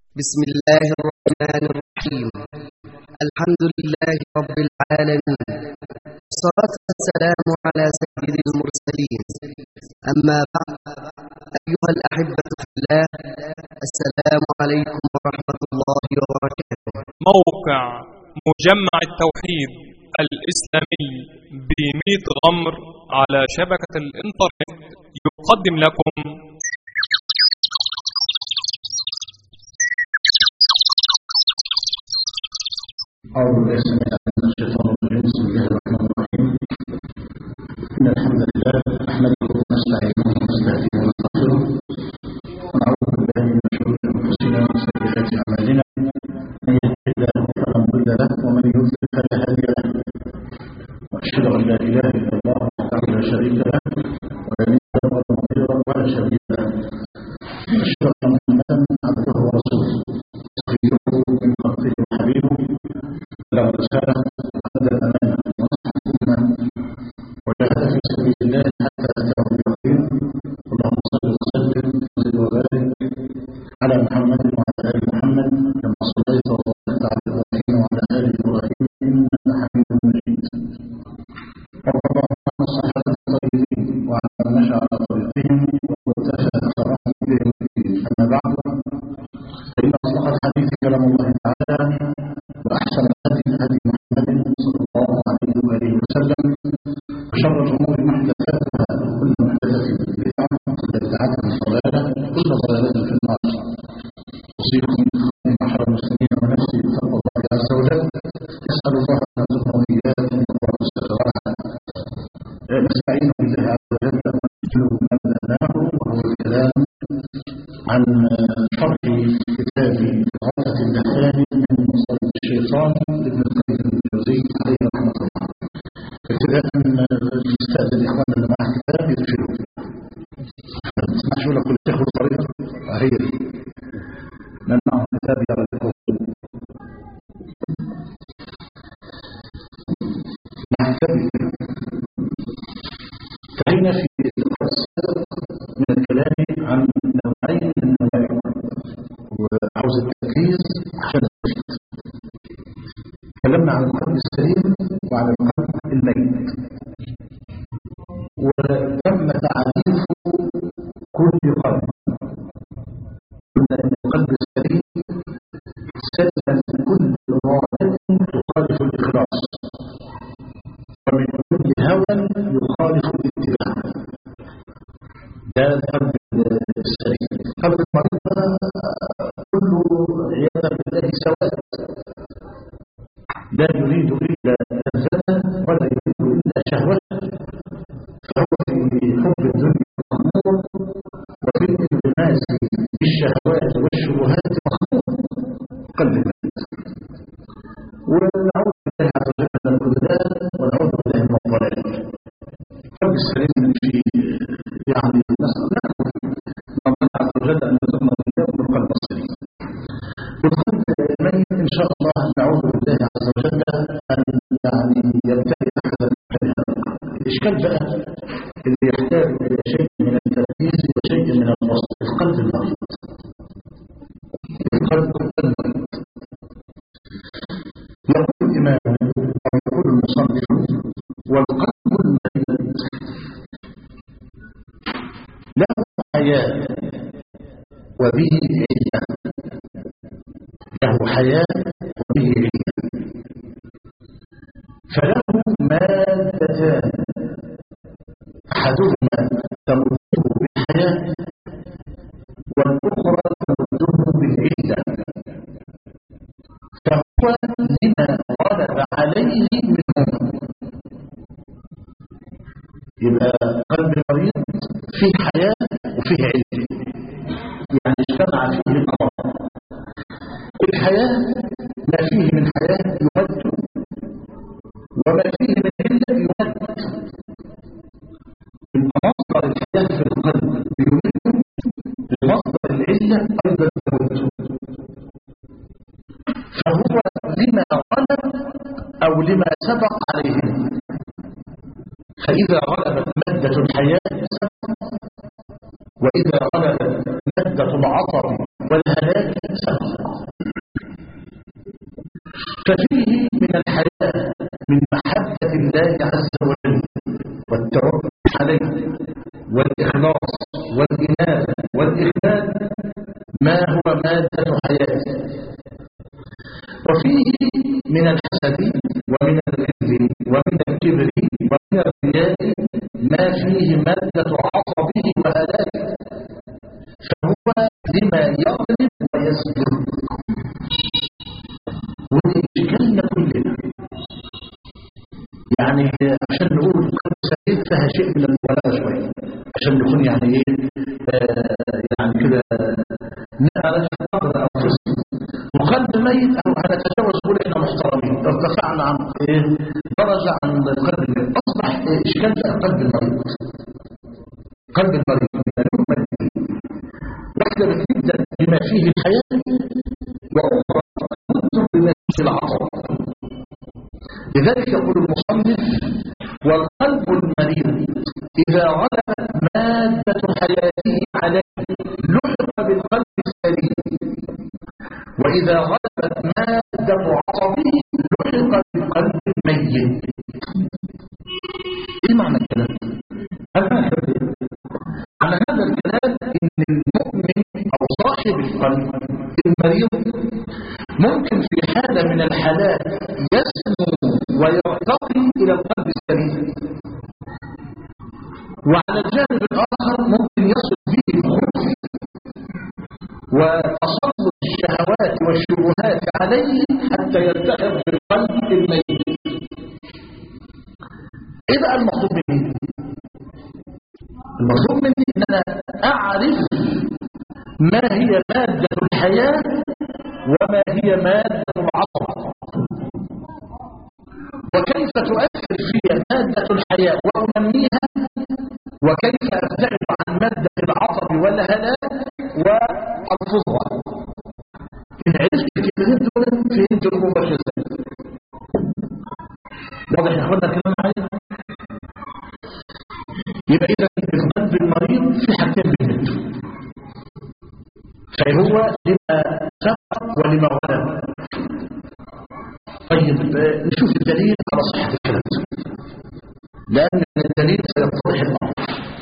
بسم الله الرحمن الرحيم الحمد لله رب العالمين والصلاة والسلام على سيد المرسلين أما بعد أيها الأحبة في الله السلام عليكم ورحمة الله وبركاته موقع مجمع التوحيد الإسلامي بميت غمر على شبكة الإنترنت يقدم لكم أعوذ بالله السميع العليم من الشيطان الرجيم بسم الله الرحمن الرحيم إن الحمد لله نحمده ونستعينه ونستهديه ونستغفره ونعوذ بالله من شرور أنفسنا ومن سيئات أعمالنا من يهده الله فلا مضل له ومن يضلل فلا هادي له وأشهد أن لا إله إلا الله وحده لا شريك له ولا نعم ولا نظير ولا شريك له وأشهد أن محمدا عبده ورسوله صفيه من خلقه وحبيبه له رسالة وأدى الأمانة ونصح الأمة وجاهد في سبيل الله حتى أتاه اليقين اللهم صل وسلم وزد وبارك على محمد وعلى آل محمد كما صليت وباركت على إبراهيم وعلى آل إبراهيم إنك حميد مجيد ربنا عن الصحابة الطيبين وعلى من مشى على طريقهم واتخذ أثرهم إلى يوم الدين أما بعد فإن أصدق الحديث كلام الله تعالى وأحسن الهدي هدي محمد صلى الله عليه وآله وسلم وشر الأمور محدثاتها وكل محدثة بدعة وكل بدعة ضلالة وكل ضلالة في النار أوصيكم معشر المسلمين ونفسي بتقوى الله عز وجل نسأل الله أن يرزقنا وإياكم وقوة السراحة نستعين بالله عز وجل ونحمله ما بدأناه وهو الكلام عن شرح كتاب غرفة اللسان من مصائب الشيطان لابن القيم الجوزي عليه رحمة الله ابتداء نستأذن إخواننا اللي معاه كتاب يرشدوا ما تسمعش ولا كل شيخ طريق هي دي من معه كتاب يرى الكتب مع كتاب انتهينا في اللقاء السابق من الكلام عن نوعين من النوائب وعاوز التركيز عشان التركيز تكلمنا عن القلب السليم وعن القلب الميت وتم تعريف كل قلب قلنا ان القلب السليم سلم من كل إرادة تخالف الإخلاص ومن كل هوى يخالف الاتباع ده القلب السليم قلب المريض كله عياذا بالله سواء لا يريد الا لذته ولا يريد الا شهوته فهو في حب الدنيا مخمور وفي الانغماس بالشهوات والشبهات مخمور قلب الميت ونعوذ بالله عز وجل من كل ده ونعوذ بالله من الضلال القلب السليم في يعني نسأل نعرف من الله عز وجل أن يرزقنا وإياكم بالقلب السليم والقلب الميت إن شاء الله نعوذ بالله عز وجل أن يعني يبتلي أحد هذا القلب الإشكال بقى اللي يحتاج إلى شيء من التركيز وشيء من الوصف القلب المريض القلب المريض يقول الإمام أو يقول المصنف والقلب الميت له حياة وبه علة له حياة وبه علة فله مادتان أحدهما تمده بالحياة والأخرى تمده بالعلة فهو لما غلب عليه منهما يبقى قلب المريض فيه حياة وفيه علة يعني اجتمع فيه الأمر الحياة ما فيه من حياة يمد وما فيه من علة يمد يبقى مصدر الحياة في القلب يمد ومصدر العلة أيضا يمد فهو لما غلب أو لما سبق عليه فإذا غلبت مادة الحياة سبق وإذا غلبت مادة العطر والهلاك سبق ففيه من الحياة من محبة الله عز وجل والتوكل عليه والإخلاص والإنابة والإخلال ما هو مادة حياته وفيه من الحسد ومن الغل ومن الكبر ومن الرياء ما فيه مادة عصبه وهلاكه فهو لما يغلب ويسجد وإشكالنا كلنا يعني عشان نقول قد سعيد فيها شيء من المبالغة شوية عشان نكون يعني ايه آه يعني كده نعرف قدر انفسنا وقلب ميت او هنتجاوز نقول احنا محترمين ارتفعنا عن ايه درجة عن القلب الميت اصبح إيه اشكال في القلب المريض قلب المريض من الامة واحدة بتبدأ بما فيه الحياة واخرى تبدأ بما فيه العطر لذلك يقول المصنف والقلب المريض إذا غلبت مادة حياته عليه لحق بالقلب السليم وإذا غلبت مادة عصبه لحق بالقلب الميت إيه معنى الكلام؟ هذا على هذا الكلام إن المؤمن أو صاحب القلب المريض ممكن في حالة من الحالات يسمو ويرتقي إلى القلب السليم وعلى الجانب الآخر ممكن يصل به الخوف وتسلط الشهوات والشبهات عليه حتى يلتحق بالقلب الميت ايه بقى المطلوب مني المطلوب مني ان انا اعرف ما هي مادة الحياة وما هي مادة العصب وكيف تؤثر في مادة الحياة وأنميها وكيف أبتعد عن مادة العصب والهلاك وألفظها إن عرفت الكلمتين دول فهمت الأمور ماشية ازاي واضح يا اخوانا الكلام معايا يبقى إذا القلب المريض في حاجتين بيهمته فهو لما سبق ولما غلب طيب نشوف الدليل على صحة الكلام لأن الدليل سيتضح الأمر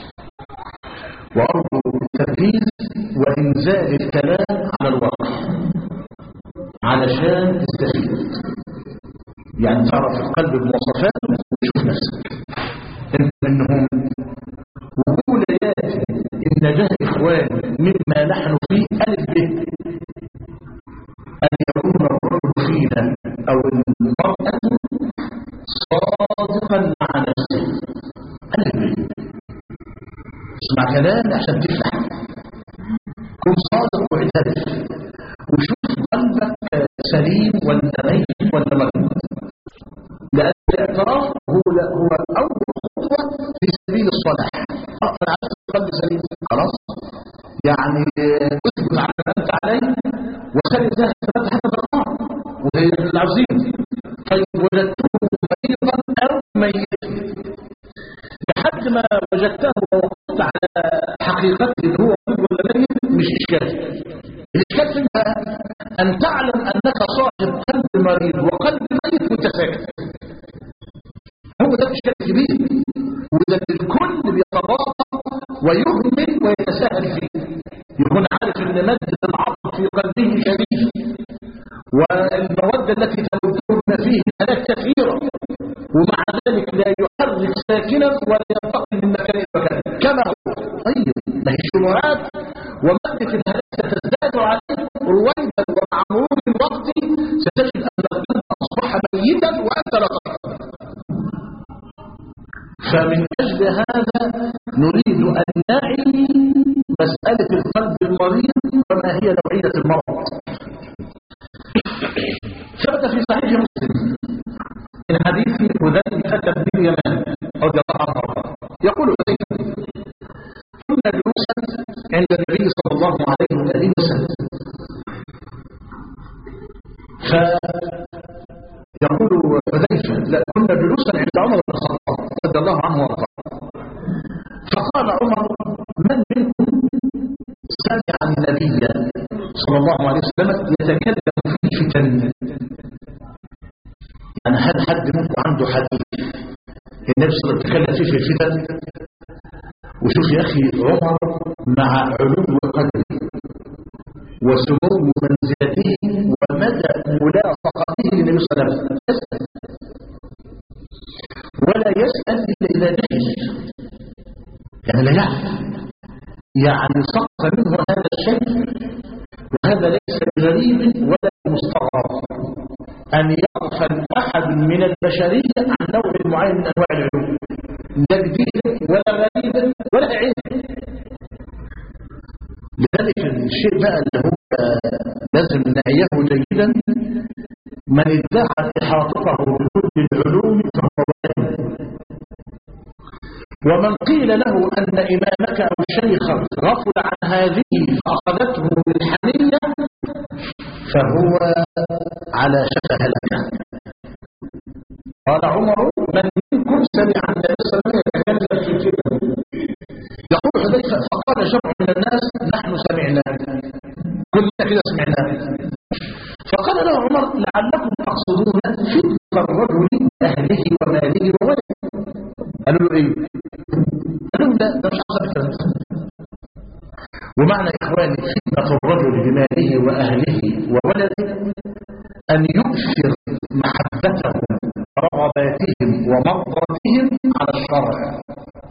وأرجو التركيز وإنزال الكلام على الواقع علشان تستفيد يعني تعرف القلب بمواصفاته وتشوف نفسك انت منهم وقول ياتي ان ده اخواني مما نحن فيه الف به ان يكون الرجل فينا او المرأة صادقا مع نفسه الف به اسمع كلام عشان تفلح كن صادق واعترف وشوف قلبك سليم ولا ميت ولا مريض لأن الاعتراف هو هو أول خطوة في سبيل الصلاح أنا عايز قلب سليم خلاص يعني اثبت على ما أنت عليه وخلي ذلك ثبات حتى تقع وهي العظيم طيب وجدته مريضا أو ميتا لحد ما وجدته ووقفت على حقيقته اللي هو مريض ولا ميت مش إشكال الإشكال فين بقى أن تعلم أنك صاحب قلب مريض وقلب ميت وانت ساكت هو ده الإشكال الكبير وده الكل بيتباطأ ويهمل ويتساهل فيه يكون عارف ان مادة العطف في قلبه شريف والمودة التي تمدهن فيه هلاك كثيرة ومع ذلك لا يحرك ساكنا ولا ينتقل من مكان الى مكان كما هو طيب ما هي الشبهات ومادة الهلاك ستزداد عليه رويدا ومع مرور الوقت ستجد ان القلب اصبح ميتا وانت لا ترى فمن أجل هذا نريد أن نعي مسألة القلب المريض وما هي نوعية المرض ثبت في صحيح مسلم من حديث حذيفة بن اليمان رضي الله عنه وارضاه يقول حذيفة كنا جلوسا عند النبي صلى الله عليه وآله وسلم فيقول حذيفة لا كنا جلوسا عند عمر بن الخطاب رضي الله عنه وارضاه فقال عمر من منكم سمع النبي صلى الله عليه وسلم يتكلم في الفتن يعني هل حد منكم عنده حديث النبي صلى الله عليه وسلم تكلم فيه في الفتن وشوف يا أخي عمر مع علو قدره وسمو منزلته ومدى ملاصقته للنبي صلى الله عليه وسلم ولا يسأل إلا إذا جهل يعني لا يعرف يعني سقط منه هذا الشيء وهذا ليس بغريب ولا مستغرب أن يغفل أحد من البشرية عن نوع معين من أنواع العلوم لا جديد ولا غريب ولا علم لذلك الشيء بقى اللي هو لازم نعيه جيدا من ادعى إحاطته بكل العلوم فهو واهم ومن قيل له أن إمامك أو شيخك غفل عن هذه فأخذته بالحمية فهو على شفا هلكة قال عمر من منكم سمع النبي صلى الله عليه وسلم يتكلم في الفتن يقول حذيفة فقال جمع من الناس نحن سمعنا كلنا كده سمعنا فقال له عمر لعلكم تقصدون فتنة الرجل أهله وماله وولده قالوا له ايه قالوا لا ده مش حصل الكلام ده ومعنى إخواني فتنة الرجل بماله وأهله وولده أن يؤثر محبتهم رغباتهم ومرضاتهم على الشرع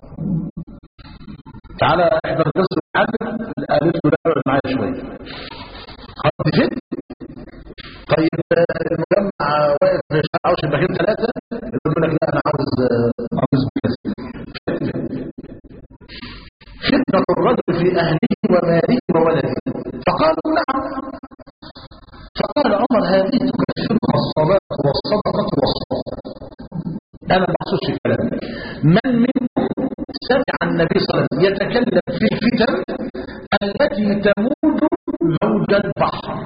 تعالى احضر درس الحدث قالت له لا اقعد معايا شويه خلاص جد طيب المجمع واقف في شارع عوش البخيل ثلاثه يقول لك لا انا عاوز عاوز فتنة الرجل في أهله وماله وولده فقالوا نعم فقال عمر هذه تكفرها الصلاة والصدقة والصلاة أنا محسوس في كلامي من منكم سمع النبي صلى الله عليه وسلم يتكلم في الفتن التي تموج موج البحر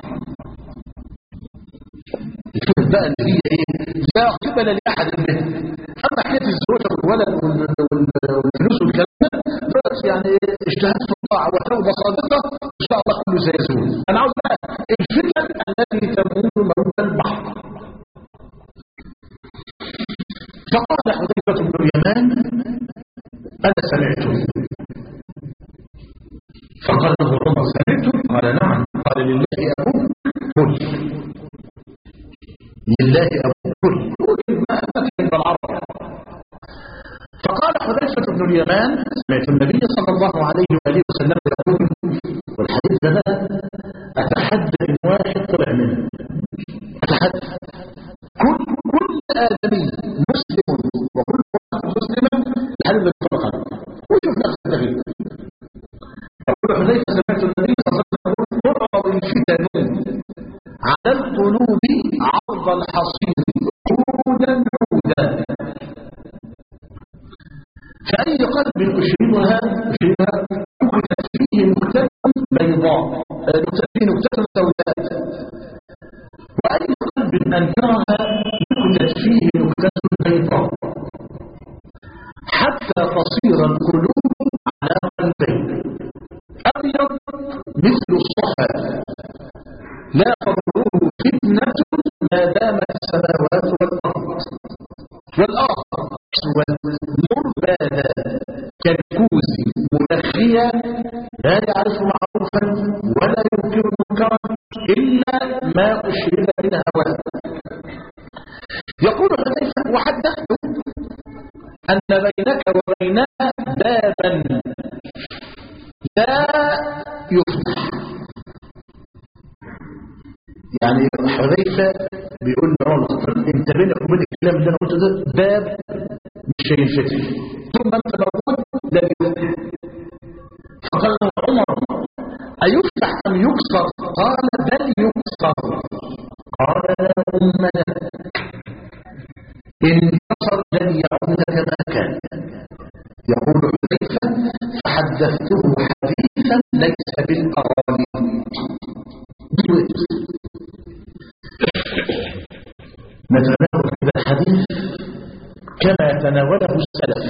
الفتن بقى اللي هي ايه لا قبل لاحد منهم اما حكايه الزوجه والولد والفلوس والكلام ده دلوقتي يعني اجتهاد في الطاعه وتوبه صادقه ان شاء الله كله سيزول انا عاوز بقى الفتن التي تموج موج البحر فقال حذيفه بن اليمان أنا سمعته فقال له عمر سمعته قال نعم قال لله أبوك كل لله أبوك كل كل ما أتت عند العرب فقال حذيفة بن اليمان سمعت النبي صلى الله عليه وآله وسلم يقول والحديث ده أتحدى إن واحد طلع منه أتحدى كل كل آدمي مسلم وكل واحد مسلما الحديث ده يطلق عليه وشوف نفس التغيير يقول حذيفة سمعت النبي صلى الله عليه وسلم يقول تعرض الفتن على القلوب عرض الحصير عودا عودا فأي قلب أشربها أشربها نكتت فيه نكتة بيضاء نكتت فيه نكتة سوداء وأي قلب أنكرها نكتت فيه نكتة بيضاء حتى تصير القلوب على قلبين أبيض مثل الصفا لا تضره فتنة ما دامت السماوات والأرض والآخر أسود مربادا كالكوز منخيا لا يعرف معروفا ولا ينكر منكرا إلا ما أشرب من هواه يقول حذيفة وحدثت أن بينك وبينها بابا لا يفتح يعني حذيفة بيقول له انت بينك وبين الكلام اللي انا قلته ده باب مش هينفتح ثم انت موجود لا يفتح فقال له عمر أيفتح أم يكسر قال بل يكسر قال لا أم لك إن كسر لن يعود كما كان يقول حذيفة فحدثته حديثا ليس بالقرانين نتناول هذا الحديث كما تناوله السلف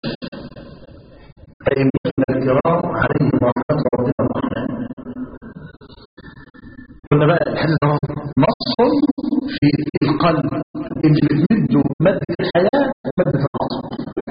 أئمتنا الكرام عليهم رحمة ربنا الرحمن قلنا بقى الحديث هو نص في القلب اللي بتمده مادة الحياة ومادة العصر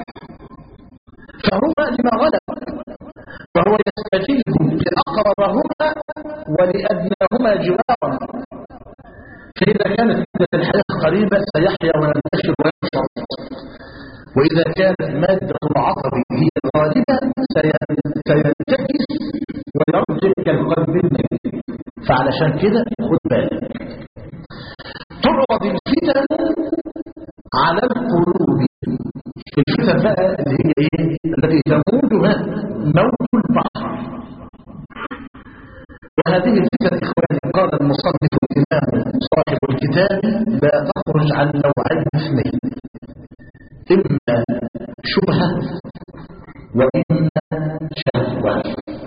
فهما لما غلب فهو يستجيب لأقربهما ولأدناهما جوارا فإذا كانت مادة الحياة قريبة سيحيا وينتشر وينشر وإذا كانت مادة العصب هي الغالبة سينتكس ويرجع كالقلب الميت فعلشان كده خد بالك تعرض الفتن على القلوب الفتن بقى اللي هي ايه التي تموجها موج البحر وهذه الفتن اخواني قال المصنف الامام صاحب الكتاب لا تخرج عن نوعين اثنين اما شبهه واما شهوه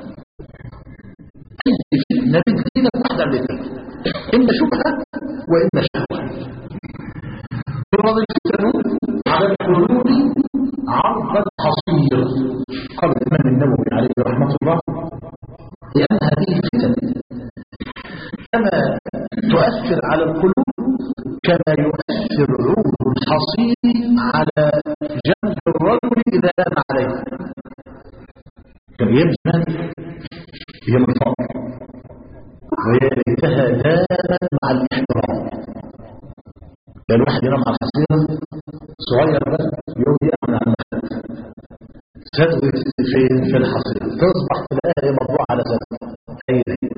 اي فتنه بتجينا واحده من الاثنين اما شبهه واما شهوه تعرض الفتن على القلوب عرض الحصير قال الامام النووي عليه رحمه الله لان هذه الفتن كما تؤثر على القلوب كما يؤثر عود الحصير على جنب الرجل اذا نام عليه كان يبزن هي من فوق وهي ليتها دامت مع الاحترام كان الواحد ينام على الحصير صغير بس يوم يقع على المخد تدوي في في الحصير تصبح تلاقيها مطبوعه على زمن اي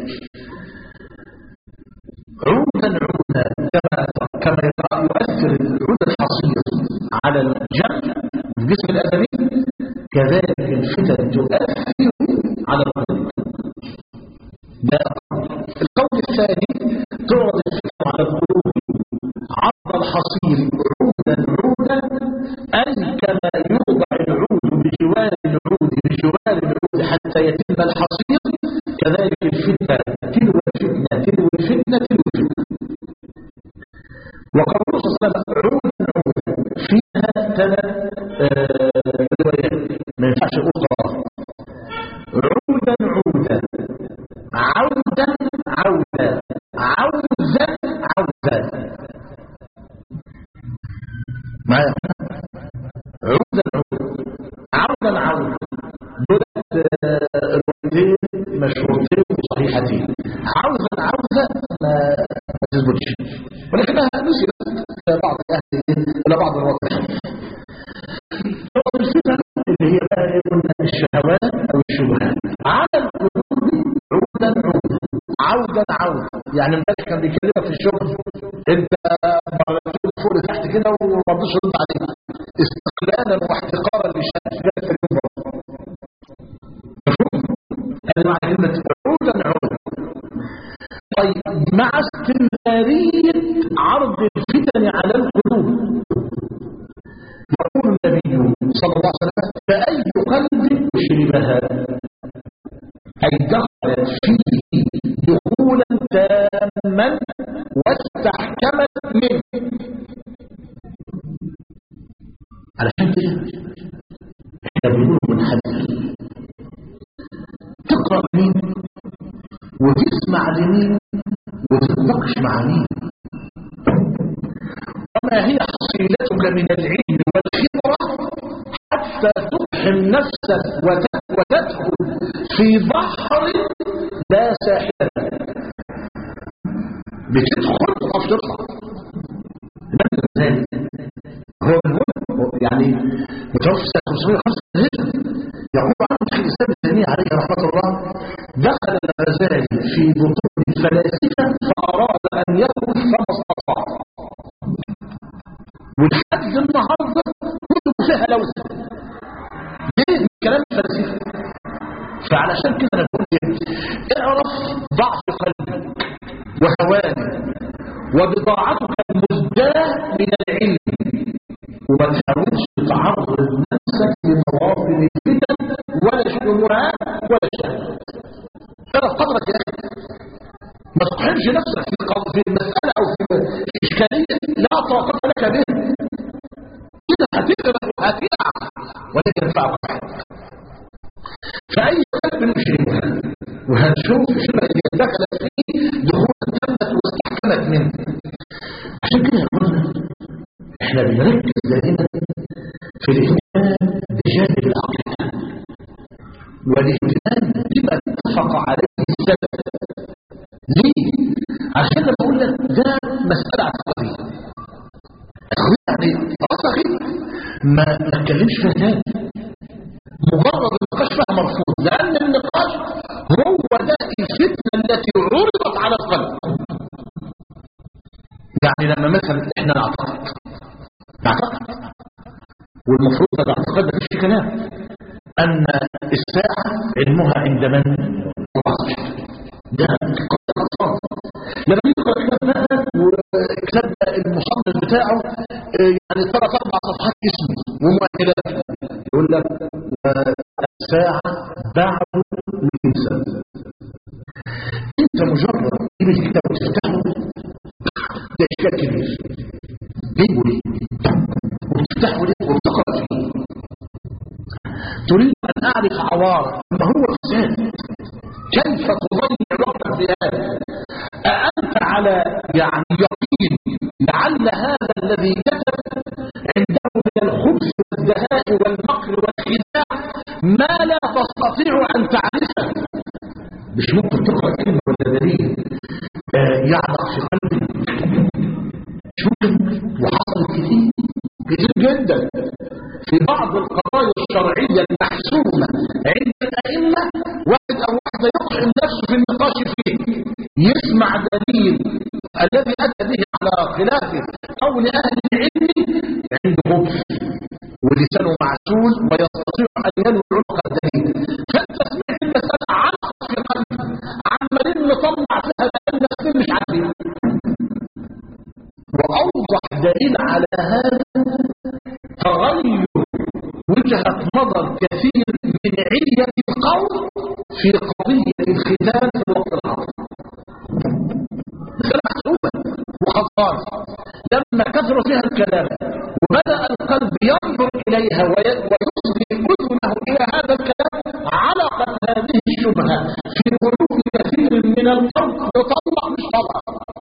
عودا عودا كما كما يؤثر العود الحصير على الجنب في جسم الادمي كذلك الفتن تؤثر على القلب ده القول الثاني تعرض الفتن على القلوب عرض الحصير عودا عودا أي كما يوضع العود بجوار العود بجوار العود حتى يتم الحصير كذلك الفتنة تلو الفتنة تلو الفتنة تلو الفتنة وقول صلى الله عليه وسلم عودا عودا فيها ثلاث روايات ما ينفعش اقول قرار عودا عودا عودا عودا عودا عودا معايا عودا عودا عودا عودا دولت روايتين مشهورتين وصحيحتين عودا عودا ما ما تثبتش ولكنها نسبت الى بعض اهل الى بعض الوضع بعض الفتن اللي هي بقى ايه قلنا الشهوات او الشبهات على القلوب عودا عودا عودا عودا يعني امبارح كان بيكلمك في الشغل انت مرتين فوق لتحت كده وما رضيش يرد عليك استقلالا واحتقارا للشأن في اليوم مفهوم؟ هذا معنى كلمة عودا عودا طيب مع استمرارية عرض الفتن على القلوب يقول النبي صلى الله عليه وسلم فأي قلب شربها أي دخلت فيه دخولا تاما واستحكمت منه علشان كده احنا بنقول منحدر تقرأ مين وتسمع لمين وتتناقش مع مين وما هي حصيلتك من العلم والخبرة حتى تطحن نفسك وت- وتدخل في بحر لا ساحل له بتدخل وتقف تطلع نفس ذلك هو من هنا يعني متوفى سنة 505 هجرة يقول عنه شيخ الإسلام الثاني عليه رحمة الله دخل الغزالي في بطون الفلاسفة فأراد أن يخرج فما استطاع ولحد النهارده كتب فيها لوثه ليه من كلام الفلاسفه فعلشان كده انا بقول ايه اعرف ضعف قلبك وهوانك وبضاعتك المزداه من العلم وما تحاولش تعرض نفسك لمواطن الفتن ولا الشبهات ولا الشهوات اعرف قدرك يا اخي ما تقحمش نفسك في قض- في مسألة أو في في إشكالية لا طاقة لك بها كده هتغرق وهتقع ولن ينفعك أحد فأي قلب يشربها وهنشوف شبه اللي دخلت فيه دخولا تمت واستحكمت منه عشان كده يا قلنا احنا بنركز دائما في الاهتمام بجانب العقيده والاهتمام بما اتفق عليه السلف ليه؟ عشان لما اقول لك ده مساله عقديه يعني خلاص اخي ما ما تتكلمش فيها تاني مجرد النقاش فيها مرفوض لان النقاش هو ده الفتنه التي عرضت على القلب يعني لما مثلا احنا نعتقد نعتقد والمفروض ان الاعتقاد ما فيش كلام ان الساعه علمها عند من؟ الله عز وجل ده قول لما يقرا كتاب مثلا وكتاب المصنف بتاعه آه، يعني ثلاث اربع صفحات اسمه ومؤهلاته يقول لك الساعه بعد الانسان انت مجرد تجيب الكتاب وتفتحه ده اشكال كبير ليه وليه وتفتحه ليه وتقرا فيه تريد ان اعرف عوار ما هو فساد كيف تضيع وقتك في هذا أأنت على يعني يقين لعل هذا الذي كتب عنده من الخبث والدهاء والمكر والخداع ما لا تستطيع أن تعرفه مش ممكن تقرأ كلمة ولا دليل آه يعلق في قلبي مش ممكن وحصل كتير كتير جدا في بعض القضايا الشرعية المحسومة عند الأئمة واحد أو واحدة يطعم نفسه في النقاش فيه يسمع دليل الذي أتى به على خلافه قول أهل العلم عنده خبث ولسانه معسول ويستطيع أن ينوي عنق الدليل فأنت سمعت المسألة علقت في قلبك عمالين نطلع فيها بأن سنين مش عارفين وأوضح دليل على هذا تغير وجهة نظر كثير من علية القول في قضية الختان في الوقت الحاضر مسألة محسوبة وخطار لما كثر فيها الكلام وبدأ القلب ينظر إليها وي- ويصغي أذنه إلى هذا الكلام علقت هذه الشبهة في قلوب كثير من القلب يطلع مش طلع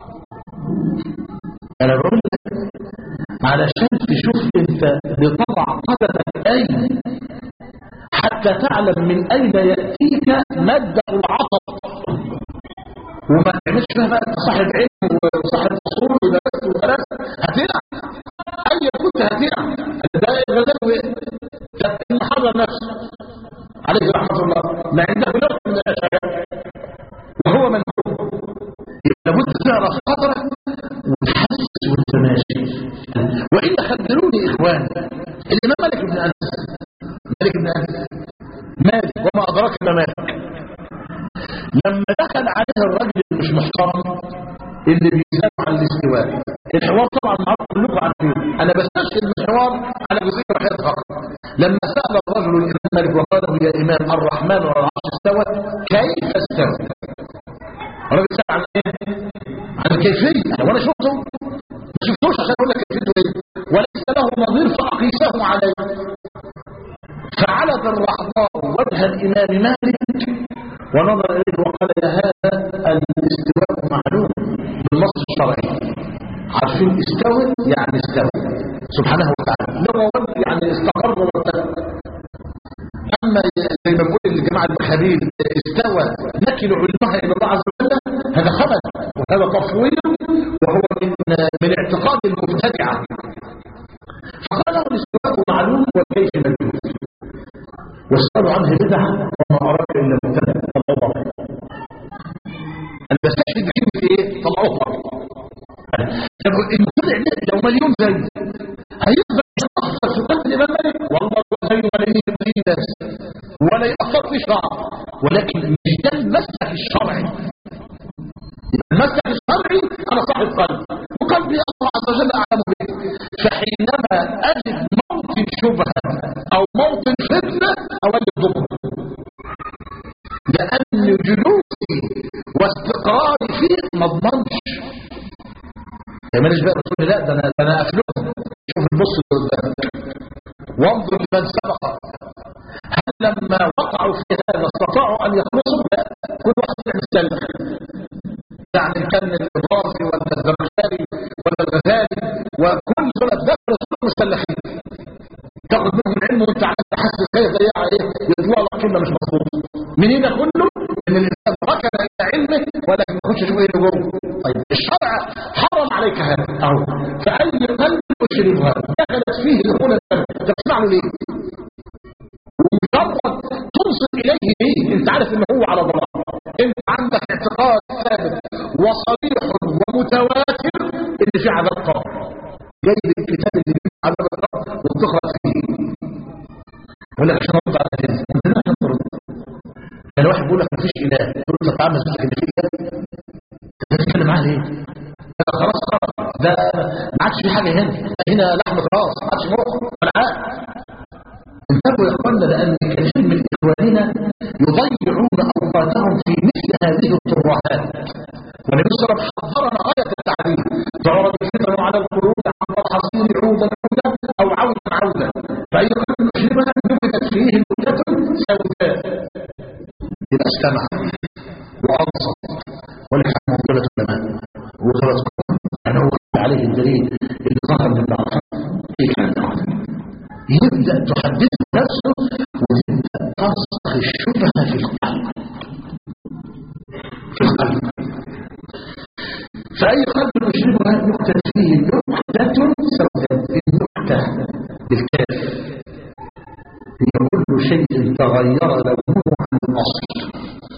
أنا بقول لك علشان تشوف انت لطبع قدمك اين حتى تعلم من اين ياتيك ماده العطب وما تعملش فيها بقى انت صاحب علم وصاحب اصول ودرست ودرست هتقع اي كنت هتقع ده الغزالي ده المحرر نفسه عليه رحمه الله ما عنده نوع من الاشعار وهو من هو يبقى لابد تعرف قدرك وتحس وانت ماشي والا خبروني اخواني الامام مالك بن انس مالك بن انس مالك وما ادراك ما مالك لما دخل عليه الرجل اللي مش محترم اللي بيسال عن الاستواء الحوار طبعا معروف كلكم عارفين انا بستشهد الحوار على جزئيه واحده فقط لما سال الرجل الامام مالك وقال له يا امام الرحمن على العرش استوى كيف استوى الراجل سال عن ايه عن الكيفيه وانا شفته ما شفتوش عشان اقول لك كيفيته ايه وليس له نظير فاقيسه عليه فعلت الرحضاء وجه الامام مالك ونظر اليه وقال يا هذا الاستواء معلوم بالنص الشرعي عارفين استوى يعني استوى سبحانه وتعالى لغه يعني استقر وارتفع اما زي ما بقول الجماعه المخابيل استوى نكل علمها الى الله عز وجل هذا خبث وهذا تفويض وهو من من اعتقاد المبتدعه فقال له الاستواء معلوم والكيف مجهول والسؤال عنه بدعه وما اراك الا مبتدع الله عليه انا بستشهد بكلمه ايه طلعوها طب المبتدع ده لو مليون زي هيقدر يتاثر في قلب الامام مالك والله زي ملايين ملايين ناس ولا ياثر في شعر ولكن مش ده المسلك الشرعي المسلك الشرعي انا صاحب قلب وقلبي الله عز وجل اعلم به فحينما اجد موطن شبهه او موطن فتنه اولد ضبط لان جلوسي واستقراري فيه ما اضمنش يا ماليش بقى تقول لي لا ده انا ده انا افلهم شوف البص اللي قدامك وانظر لمن سبق هل لما وقعوا في هذا استطاعوا ان يخلصوا لا كل واحد يعمل سلك يعني كان الرازي ولا الزمخشري ولا الغزالي وكل دول دخلوا ايه يطلع لك كلمه مش مظبوطه منين ده كله ان الانسان ركن الى علمه ولكن ما يخش شويه جوه طيب الشرع حرم عليك هذا اهو فاي قلب اشربها دخلت فيه دخول الدم تسمع له ليه ومجرد تنصت اليه ليه انت عارف ان هو على ضلال انت عندك اعتقاد ثابت وصريح ومتواتر ان في عذاب قبر جايب الكتاب اللي فيه عذاب القبر وبتقرا فيه يقول لك عشان ارد على كده انت لا عشان ترد يعني واحد بيقول لك مفيش اله تقول له تعالى مسجد ان في اله انت بتتكلم معاه ليه؟ ده خلاص خلاص ده ما عادش في حاجه هنا هنا لحم راس ما عادش مخ ولا عقل انتبهوا يا اخوانا لان كثير من اخواننا يضيعون اوقاتهم في مثل هذه الترهات والنبي صلى الله عليه وسلم حذرنا غايه التعليم تعرض الفتن على القلوب عن الحصير عودا عودا او عودا عودا فاي قلب مسلمه نفذت فيه نكته سوداء يبقى استمع وانصت ولك موكله العلماء وخلاص يعني هو عليه الدليل اللي ظهر من بعض في كلام يبدأ تحدثه نفسه وتبدأ ترسخ الشبهة في القلب في القلب فأي قلب يشربها نكتة فيه نكتة سوداء النكتة بالكاف هي كل شيء تغير لونه عن الأصل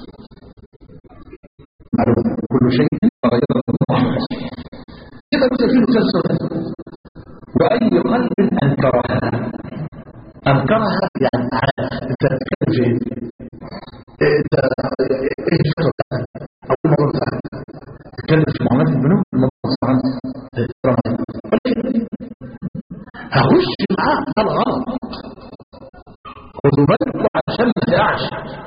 معلومة كل شيء تغير لونه عن الأصل كده نكتة فيه نكتة سوداء وأي قلب أنكرها أنكرها يعني عارف أنت تتكلم في أنت إيه الفتوى بتاعتك أو الموضوع بتاعك تتكلم في معاملات البنوك الموضوع صعب ولكن هخش معاه ده الغلط خدوا بالكم عشان ما تقعش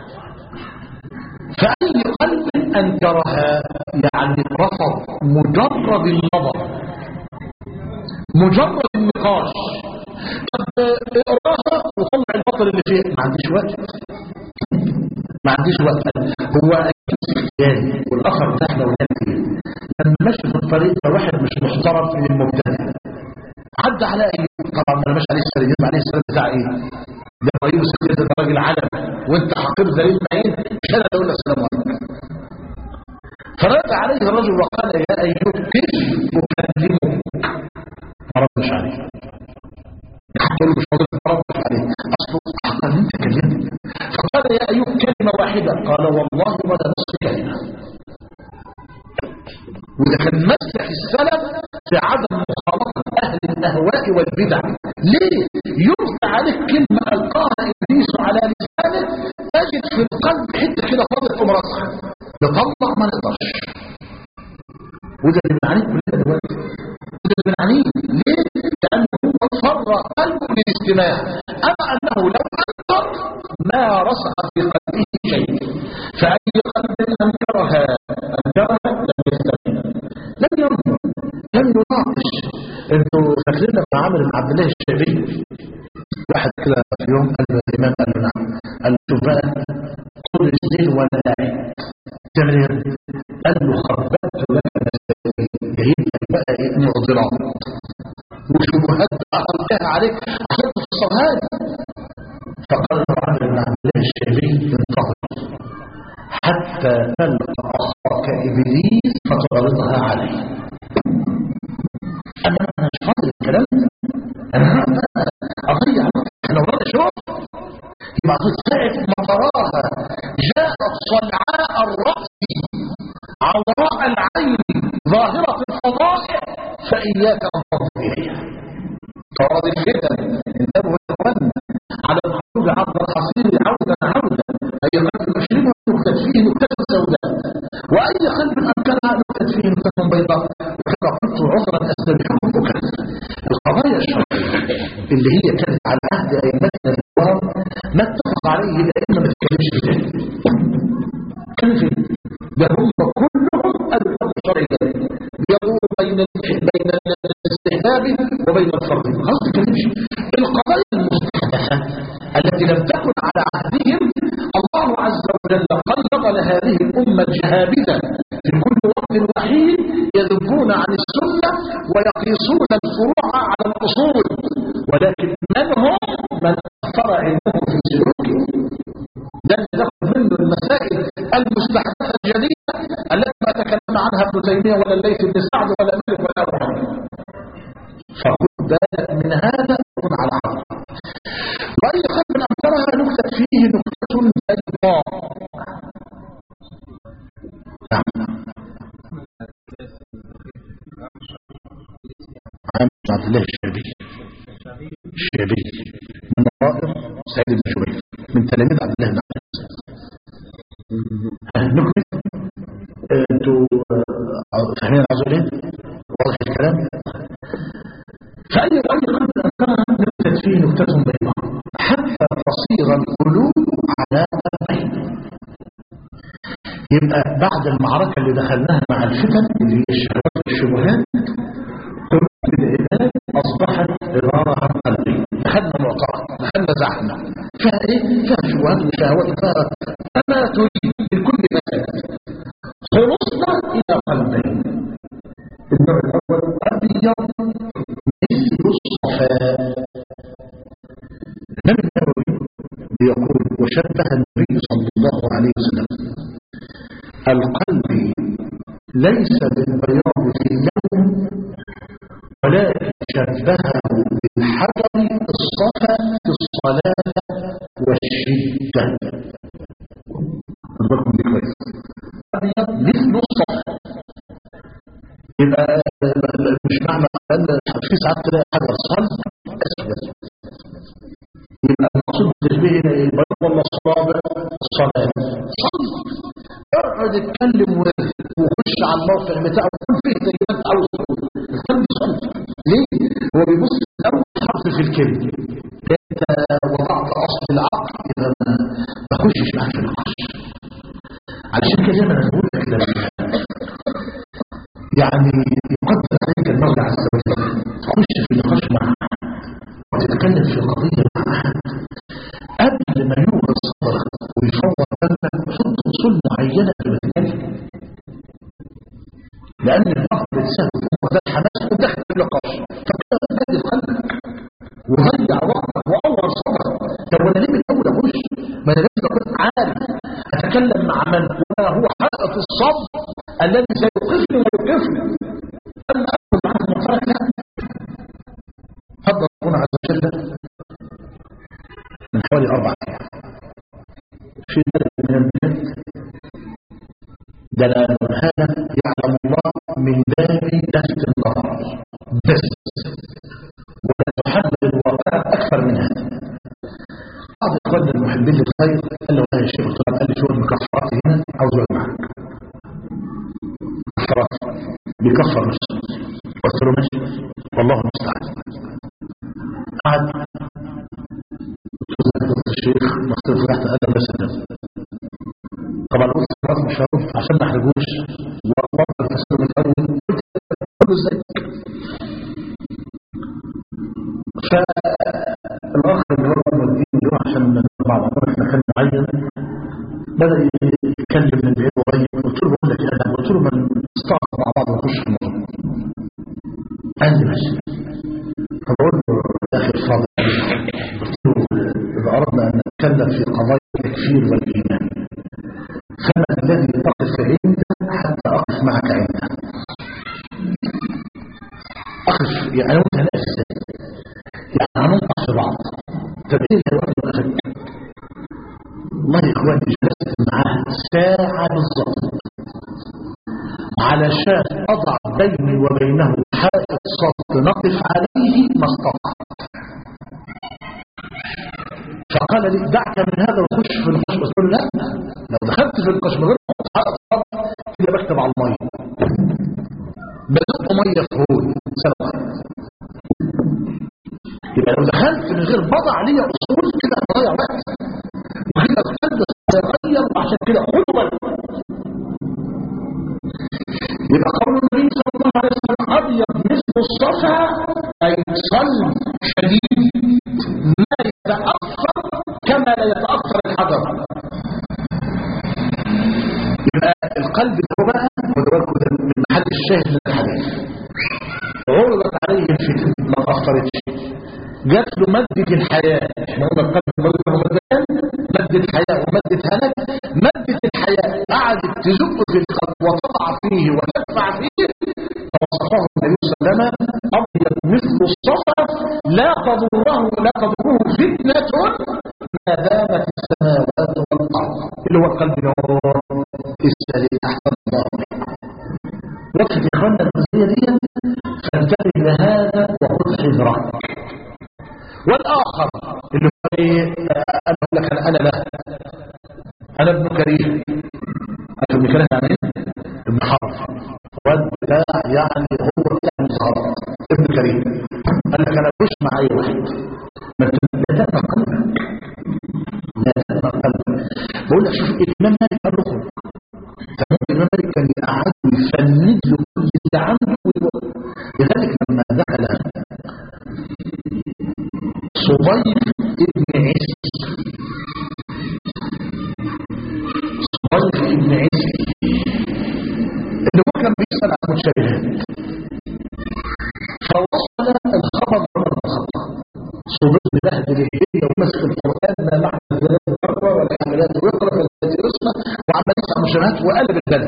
فأي قلب أنكرها يعني رفض مجرد النظر مجرد النقاش طب اقراها وطلع البطل اللي فيه ما عنديش وقت ما عنديش وقت هو اختياري والاخر تحت ويأتي لما ماشي في الطريق ده واحد مش محترم من المبتدع عدى على ايوب طبعا ما انا ماشي عليه السلام عليه السلام بتاع ايه ده ابراهيم الصديق ده راجل علم وانت حقير ذليل معين مش انا اللي اقول لك السلام عليكم فرد عليه الرجل وقال يا ايوب كيف اكلمك ما ردش عليه حتى مش فاضل ما ردش عليه اصله احقا انت كلمت فقال يا ايوب كلمه واحده قال والله ولا نصف كلمه وده كان مسلك السلف في عدم مخالطه اهل الاهواء والبدع ليه يرفع عليك كلمه القاها ابليس على لسانه تجد في القلب حته كده فاضل في مراسها نطلع ما نقدرش وده اللي بنعانيه كلنا دلوقتي وده اللي بنعانيه ليه؟ لأنه فر قلبه للاستماع أما أنه لو أنكر ما رسخ في قلبه شيء فأي قلب أنكرها أنكرها لم يستمع لم ينظر لم يناقش انتوا فاكرين لما عامل بن عبد الله الشعبي واحد كده في يوم قال له الامام قال له نعم قال له شوف بقى طول السنين وانا قاعد تعمل ايه؟ قال له خبأت لك مسائل جايب لك بقى ايه معضلات وشبهات ألقاها عليك عشان تفسرها لي فقال له عبد بن عبد الله الشعبي انتظر حتى تلقى أخاك إبليس فتعرضها عليه أنا أنا مش فاضل الكلام ده أنا هقعد أضيع وقت أنا ورايا شغل يبقى ساعة ما تراها جاءت صلعاء الرأس عوراء العين ظاهرة الفضائع فإياك أن تنظر إليها فراد الفتن انتبهوا يا اخوانا على الخروج عبر الحصير عودا عودا أي قلب مشربها نكتة فيه نكتة سوداء وأي قلب أنكرها نكتة فيه نكتة بيضاء وكما قلت عذرا أستبيحكم بكرة القضايا الشرعية اللي هي كانت على عهد أئمتنا الكرام ما اتفق عليه الأئمة ما تتكلمش في ذلك كان في ده هم كلهم قالوا الحكم الشرعي يدور بين بين الاستحباب وبين الفرض خلاص تتكلمش القضايا المستحدثة التي لم تكن على عهدهم الله عز وجل قلب لهذه الأمة الجهابذة في كل وقت وحيد يذبون عن السنة ويقيسون الفروع على الأصول ولكن من هم من أثر علمه في سلوك المستحدثة الجديدة التي ما تكلم عنها ابن تيمية ولا الليث بن سعد ولا مالك ولا أبو حنيفة فخذ بالك من هذا وكن على عقل وأي قلب أنكرها نكتة فيه نكتة بيضاء نعم عن عبد الله الشعبي الشعبي من رائر سعيد بن جبير من تلاميذ عبد الله بن عباس نكمل آه، انتوا آه، فاهمين عاوز ايه واضح الكلام فأي رأي قبل أنكرها نكتت فيه نكتة بيضاء حتى تصير القلوب على قلبين يبقى بعد المعركة اللي دخلناها مع الفتن اللي هي الشهوات والشبهات قلوب العباد أصبحت عبارة عن قلبين دخلنا معترض دخلنا زعمنا فيها ايه؟ فيها شبهات وشهوات فيها فما تريد من كل مكان خلصنا إلى قلبين النوع الأول أبيض مثل الصفاء الإمام النووي بيقول وشبه النبي صلى الله عليه وسلم القلب ليس بالبياض في اللون ولكن شبهه بالحجر الصفا في الصلاة والشدة خد بالكم دي كويس أبيض مثل الصفا يبقى مش معنى أن في ساعات تلاقي حجر صلب أسود يبقى المقصود بالتشبيه هنا ايه البيض ولا الصابع الصلاة صلب اقعد اتكلم وخش على الموقع بتاعه كل فيه زي ما انت عاوز تقول القلب صلب ليه؟ هو بيبص اول حرف في الكلمه انت وضعت اصل العقل اذا ما بخشش معاك في النقاش علشان كده دايما انا بقول لك لما يعني يقدر عليك المولى عز وجل تخش في نقاش مع وتتكلم في قضيه مع احد قبل ما يوغل صدرك ويفوض قلبك حط اصول معينه في المكان لان البعض بيتسهل هو ده الحماس ودخل في النقاش فكده هدي قلبك وضيع وقتك واول صدرك طب وانا ليه من اول اخش ما انا لازم اكون عارف اتكلم مع من وما هو حلقه الصبر الذي سيوقفني ويوقفني اما اكون معك مفرق لا فضل ربنا عز وجل من حوالي اربع ايام في بلد من البلاد دلال هذا يعلم الله من باب لفت النظر بس ولا تحدد الواقع اكثر من هذا بعض اخواننا المحبين للخير قال له يا شيخ قلت له قال لي شو المكفرات هنا عاوز اقعد معاك مكفرات بيكفر نفسه قلت له ماشي والله المستعان قعد قلت الشيخ مصطفى فتحت قال بس ده طبعا قلت خلاص مش هروح عشان ما احرجوش وافضل التسليم من الاول قلت له ازاي فالاخ اللي هو المدين اللي هو عشان مع بعضنا في مكان معين بدا يتكلم من بعيد وغير قلت له بقول لك ايه انا قلت له من استعصى مع بعض ونخش في الموضوع قال لي ماشي فبقول له يا اخي الفاضل قلت له اذا اردنا ان نتكلم في قضايا التكفير والايمان فما الذي تقف عنده حتى اقف معك عنده اقف يعني وانت نفس يعني هننقع في بعض طب ايه اللي الواحد يقف والله يا اخواني جلست معاه ساعة بالظبط علشان اضع بيني وبينه حائط صد نقف عليه ما استطعت فقال لي دعك من هذا وخش في النقاش بس قلت له لا لو دخلت في النقاش من غير ما حائط صد كده بكتب على الميه بدأت ميه في هول سنه واحده يبقى لو دخلت من غير وضع لي اصول كده هضيع وقت وكده القلب سيتغير وعشان كده خدوا بالكم يبقى قول النبي صلى الله عليه وسلم ابيض مثل الصفا اي صلب شديد ما يتاثر كما لا يتاثر الحجر يبقى القلب ده بقى ودوركم ده من محل الشاهد من الحديث عرضت عليه الفتن ما تاثرتش جات له مادة الحياة احنا قلنا القلب له مادتان مادة حياة ومادة هلاك مادة الحياة تزق في القلب وتضع فيه وتدفع فيه فوصفه النبي صلى الله عليه وسلم ابيض مثل الصفا لا تضره لا تضره فتنه ما دامت السماوات والارض اللي هو القلب نور السليم تحت الله وقت اخوانا الجزئيه دي فانتبه لهذا وخذ حذرك والاخر اللي هو ايه انا اقول لك انا لا انا ابن كريم انا ابن كريم يعني ايه ابن حرف واد بتاع يعني هو بتاع مظاهرات ابن كريم قال لك انا مش مع اي واحد ما لا تبقى قلبك لا تبقى قلبك بقول لك شوف الامام مالك قال له خد تمام الامام مالك كان يقعد ويفند له كل اللي عنده ويقول- لذلك لما دخل صبيب ابن عيسى صبيب ابن عيسى اللي هو كان بيسأل عن المتشابهات فوصل الخبر عمر بن الخطاب صبيب بهدل الدنيا ومسك القرآن ما معنى ذلك مرة ولا حملات ويقرأ التي يسمع وعمل يسمع مشابهات وقلب البلد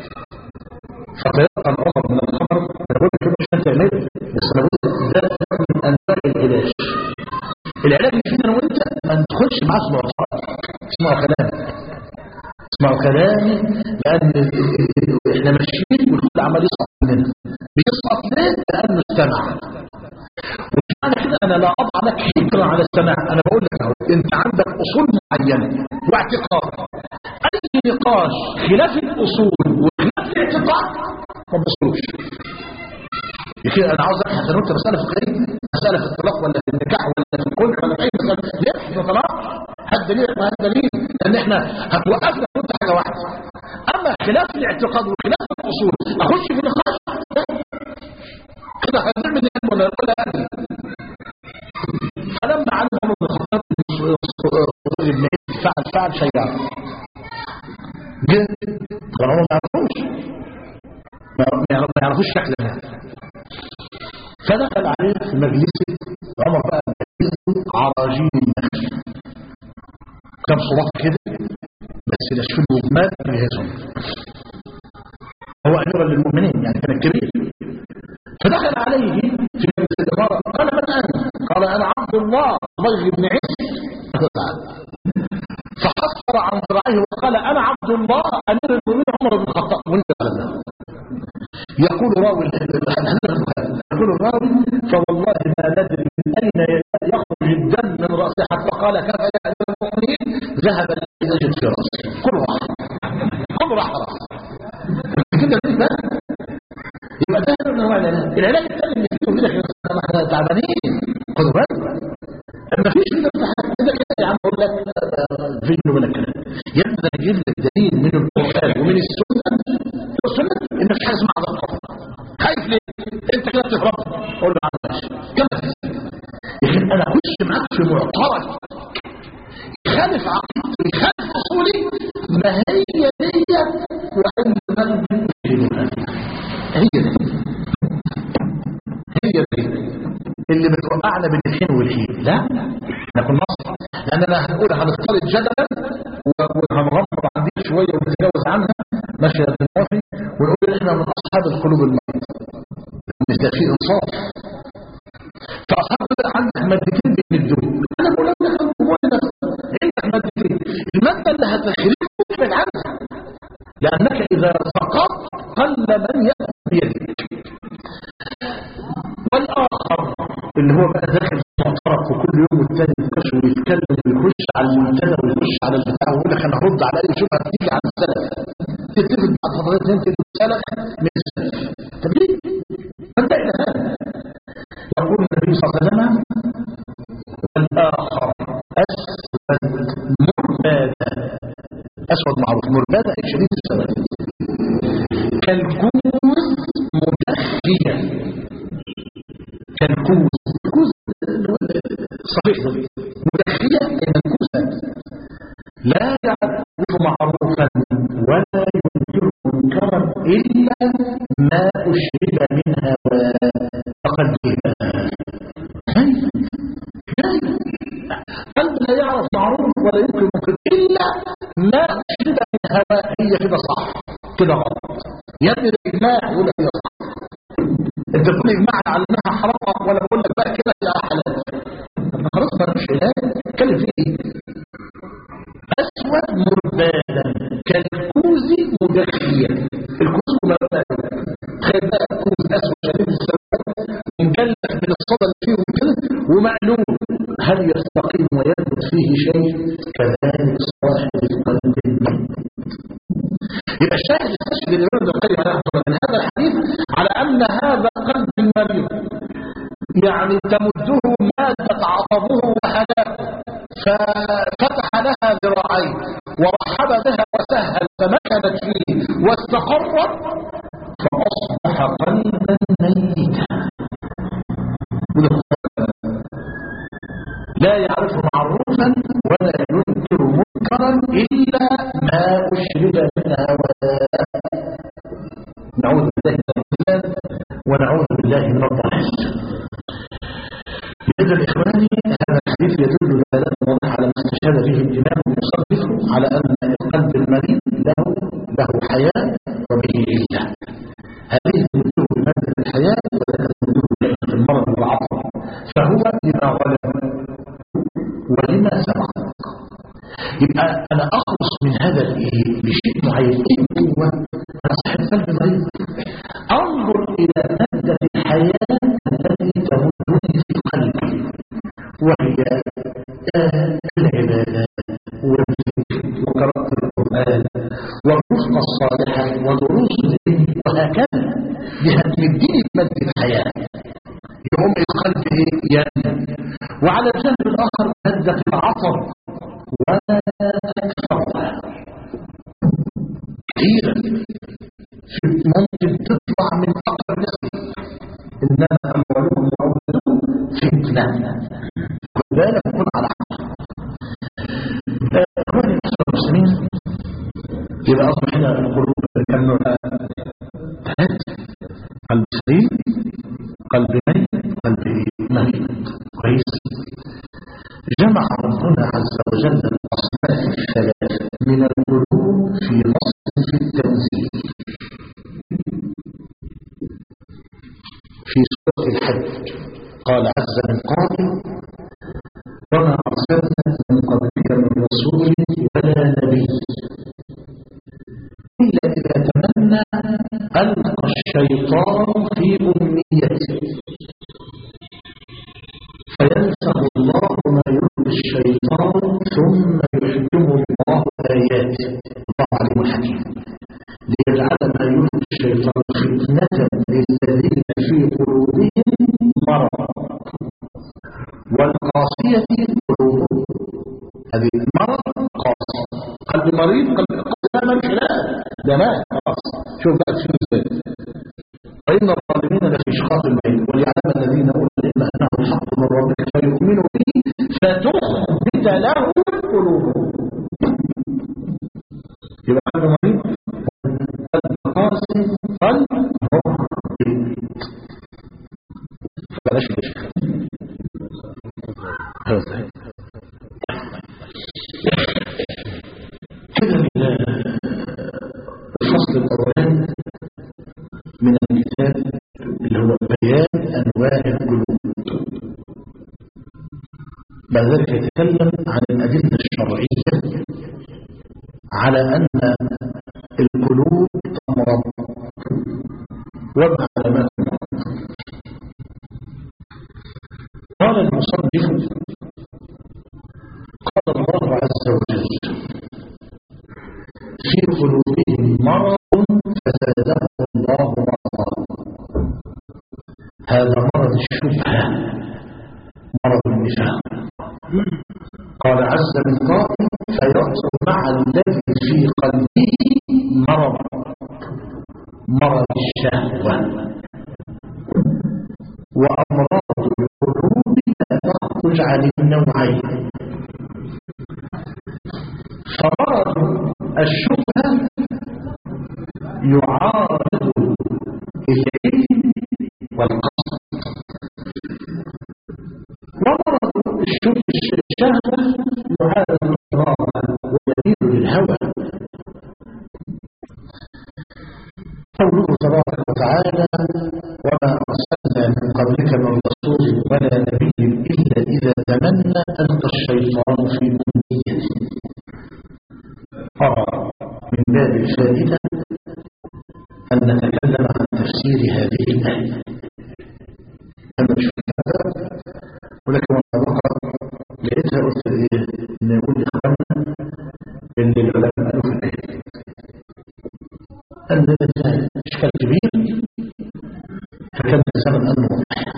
فتيقن عمر من الخبر يقول لك مش انت علاج بس انا بقول ده نوع من انواع العلاج العلاج اللي فينا انا وانت ما ندخلش معاه في معترض اسمعوا كلامي اسمعوا كلامي لان احنا ماشيين والكل عمال يسقط مننا بيسقط ليه؟ لانه استمع ومش معنى كده انا لا اضع لك حجر على السماع انا بقول لك اهو انت عندك اصول معينه واعتقاد اي نقاش خلاف الاصول وخلاف الاعتقاد ما بصلوش يمكن انا عاوز ابحث انا وانت مساله فقهيه مساله في الطلاق ولا في النكاح ولا في الكل ولا في اي مساله ليه في الطلاق هات دليل ما هات دليل لان احنا هتوقفنا كنت حاجه واحده اما خلاف الاعتقاد وخلاف الاصول اخش في نقاش لا. كده هنعمل ايه ولا ولا ادري فلما علم عمر بن الخطاب ابن عيسى فعل فعل شيئا جه طبعا هم ما يعرفوش ما يعرف- ما يعرفوش شكل هذا فدخل عليه في مجلسه عمر بقى مجلسه عراجين النخل كم صراط كده بس نشفين وجمال جهازهم هو اميرا للمؤمنين يعني كان كبير فدخل عليه في مجلس الاماره قال من انت؟ قال انا عبد الله ضيف بن عيسى فحصر عن ذراعيه وقال انا عبد الله امير المؤمنين عمر بن الخطاب وانت على الله يقول راوي يقول الراوي فوالله ما ندري من اين يخرج الدم من راسه حتى قال كيف يا امير المؤمنين ذهب الذي يجد في راسه كل راح كل راح خلاص كده في بقى يبقى ده نوع من انواع العلاج العلاج الثاني اللي فيه كده احنا احنا تعبانين خدوا بالك ما فيش كده في حاجه كده كده يا عم اقول لك آه، فيديو ولا كلام يبدا يجيب لك دليل من القران ومن السنه السنه ان مفيش حاجه اسمها عذاب قبر خايف ليه؟ انت كده بتهرب قول له عم ماشي كمل لكن انا اخش معاك في معترك يخالف عقيدتي ويخالف اصولي ما هي دي وان من يشهدها هي دي هي دي اللي بتوقعنا بين الحين والحين لا نكون نصر لاننا هنقول هنختلط جدلا و- وهنغمض عن دي شويه ونتجاوز عنها ماشي يا الموافي ونقول احنا من اصحاب القلوب المريضه مش ده في انصاف فاصحاب ده عندك مادتين بيمدوك انا بقول لك هو نفسه عندك مادتين الماده اللي هتخرجك ابعد عنها لانك اذا سقطت قل من ياخذ بيدك والاخر اللي هو بقى داخل في معترك وكل يوم والتاني يخش ويتكلم ويخش على المنتدى ويخش على البتاع ويقول لك انا هرد على اي شبهه بتيجي عن السلف تتفق مع حضرتك انت السلف من السلف طب ليه؟ انت الى هذا يقول النبي صلى الله عليه وسلم والاخر اسود مربادا اسود معروف مربادا أي شديد السواد كالكوز مدخيا كالكوز الكوز اللي هو صحيح مدخيا المنكوسة لا يعرف معروفا ولا ينكر منكرا الا ما اشرب من هواه فقد جهل قلب لا يعرف معروف ولا ينكر منكر الا ما اشرب من هواه هي كده صح كده غلط يا ابني ده اجماع يقول لك يا صح انت بتقول اجماع على انها حرام ولا بقول لك بقى كده يا حلال انت خلاص ما فيش علاج اتكلم فيه ايه اسود مربادا كالكوز مدخيا الكوز مربادا تخيل بقى كوز اسود شديد السواد ومجلف من الصدى اللي فيه وكده ومعلوم هل يستقيم ويثبت فيه شيء كذلك صاحب القلب الميت يبقى الشاهد يستشهد الامام ابن القيم عليه رحمه الله من هذا الحديث على ان هذا قلب المريض يعني تمده مادة عصبه وهلاكه ففتح لها ذراعين ورحب بها وسهل فمكنت فيه واستقرت فأصبح قلبا ميتا لا يعرف معروفا ولا ينكر منكرا إلا ما أشرب من هواه نعوذ بالله من الفتن ونعوذ بالله من الضلال إذا إخواني هذا الحديث يدل دلالة واضحة على ما استشهد به الإمام المصنف على أن القلب المريض له له حياة وبه علة هذه تمده بمادة الحياة وذلك تمده في المرض والعطر فهو لما غلب ولما سبق يبقى أنا أخلص من هذا الإيه بشيء معين إيه هو أنا صاحب قلب مريض انظر الى مادة الحياة التي تمدني في قلبي وهي آه العبادات والذكر وقراءة القرآن والرفقة الصالحة ودروس العلم وهكذا دي هتمدني بمادة الحياة يقوم القلب ينمو وعلى الجانب الآخر مادة العصر ولا تكثرها كثيرا ممكن تطلع من أقرب نفسك إنما أموالهم وأولادهم فتنة خد بالك كن على حق إخواني الأسرة المسلمين يبقى أصبح هنا القلوب كم نوع ثلاثة قلب سليم قلب ميت قلب ميت كويس جمع ربنا عز وجل الأصناف الثلاث من القلوب في نص في التنزيل في سورة الحج قال عز من قائل وما أرسلنا من قبلك من رسول ولا نبي إلا إذا تمنى ألقى الشيطان في أمنيته فينسخ الله ما يلقي الشيطان ثم يحكم الله آياته الله عليم الحكيم ليجعل ما يلقي الشيطان فتنة للذين في قلوبهم مرض والقاسية قلوبهم هذه المرض قاسي قلب مريض قلب قاسي ما خلاف ده مات خلاص شوف بقى شو ازاي وإن الظالمين لفي شقاق البعيد وليعلم الذين أوتوا العلم أنه الحق من ربك فيؤمنوا به فتخبت له قلوبهم يبقى قلب مريض قلب قاسي قلب مريض بلاش كده كده الفصل الأولاني من الكتاب اللي هو بيان أنواع القلوب بعد ذلك يتكلم عن الأدلة الشرعية على أن القلوب تمرض وما علامات المرض قال المصنف قال الله عز وجل في قلوبهم مرض فزادهم الله مرضا هذا مرض الشبهة مرض النفاق قال عز من قائل فيأثر مع الذي في قلبه مرض مرض الشهوة وأمراض القلوب لا تخرج عن النوعين فمرض الشبهة يعارض العلم والقصد ومرض الشهوة يعارض الإرادة والدليل للهوى قوله تبارك وتعالى وما أرسلنا من قبلك من رسول ولا نبي إلا إذا تمنى ألقى الشيطان في أمنيته أرى من باب الفائدة أن نتكلم عن تفسير هذه الآية أنا مش هذا ولكن وانا بقرأ لقيتها قلت إيه إن يقول لإخواننا إن العلماء قالوا في الآية قال ده فيها إشكال كبير فكان زمن أنه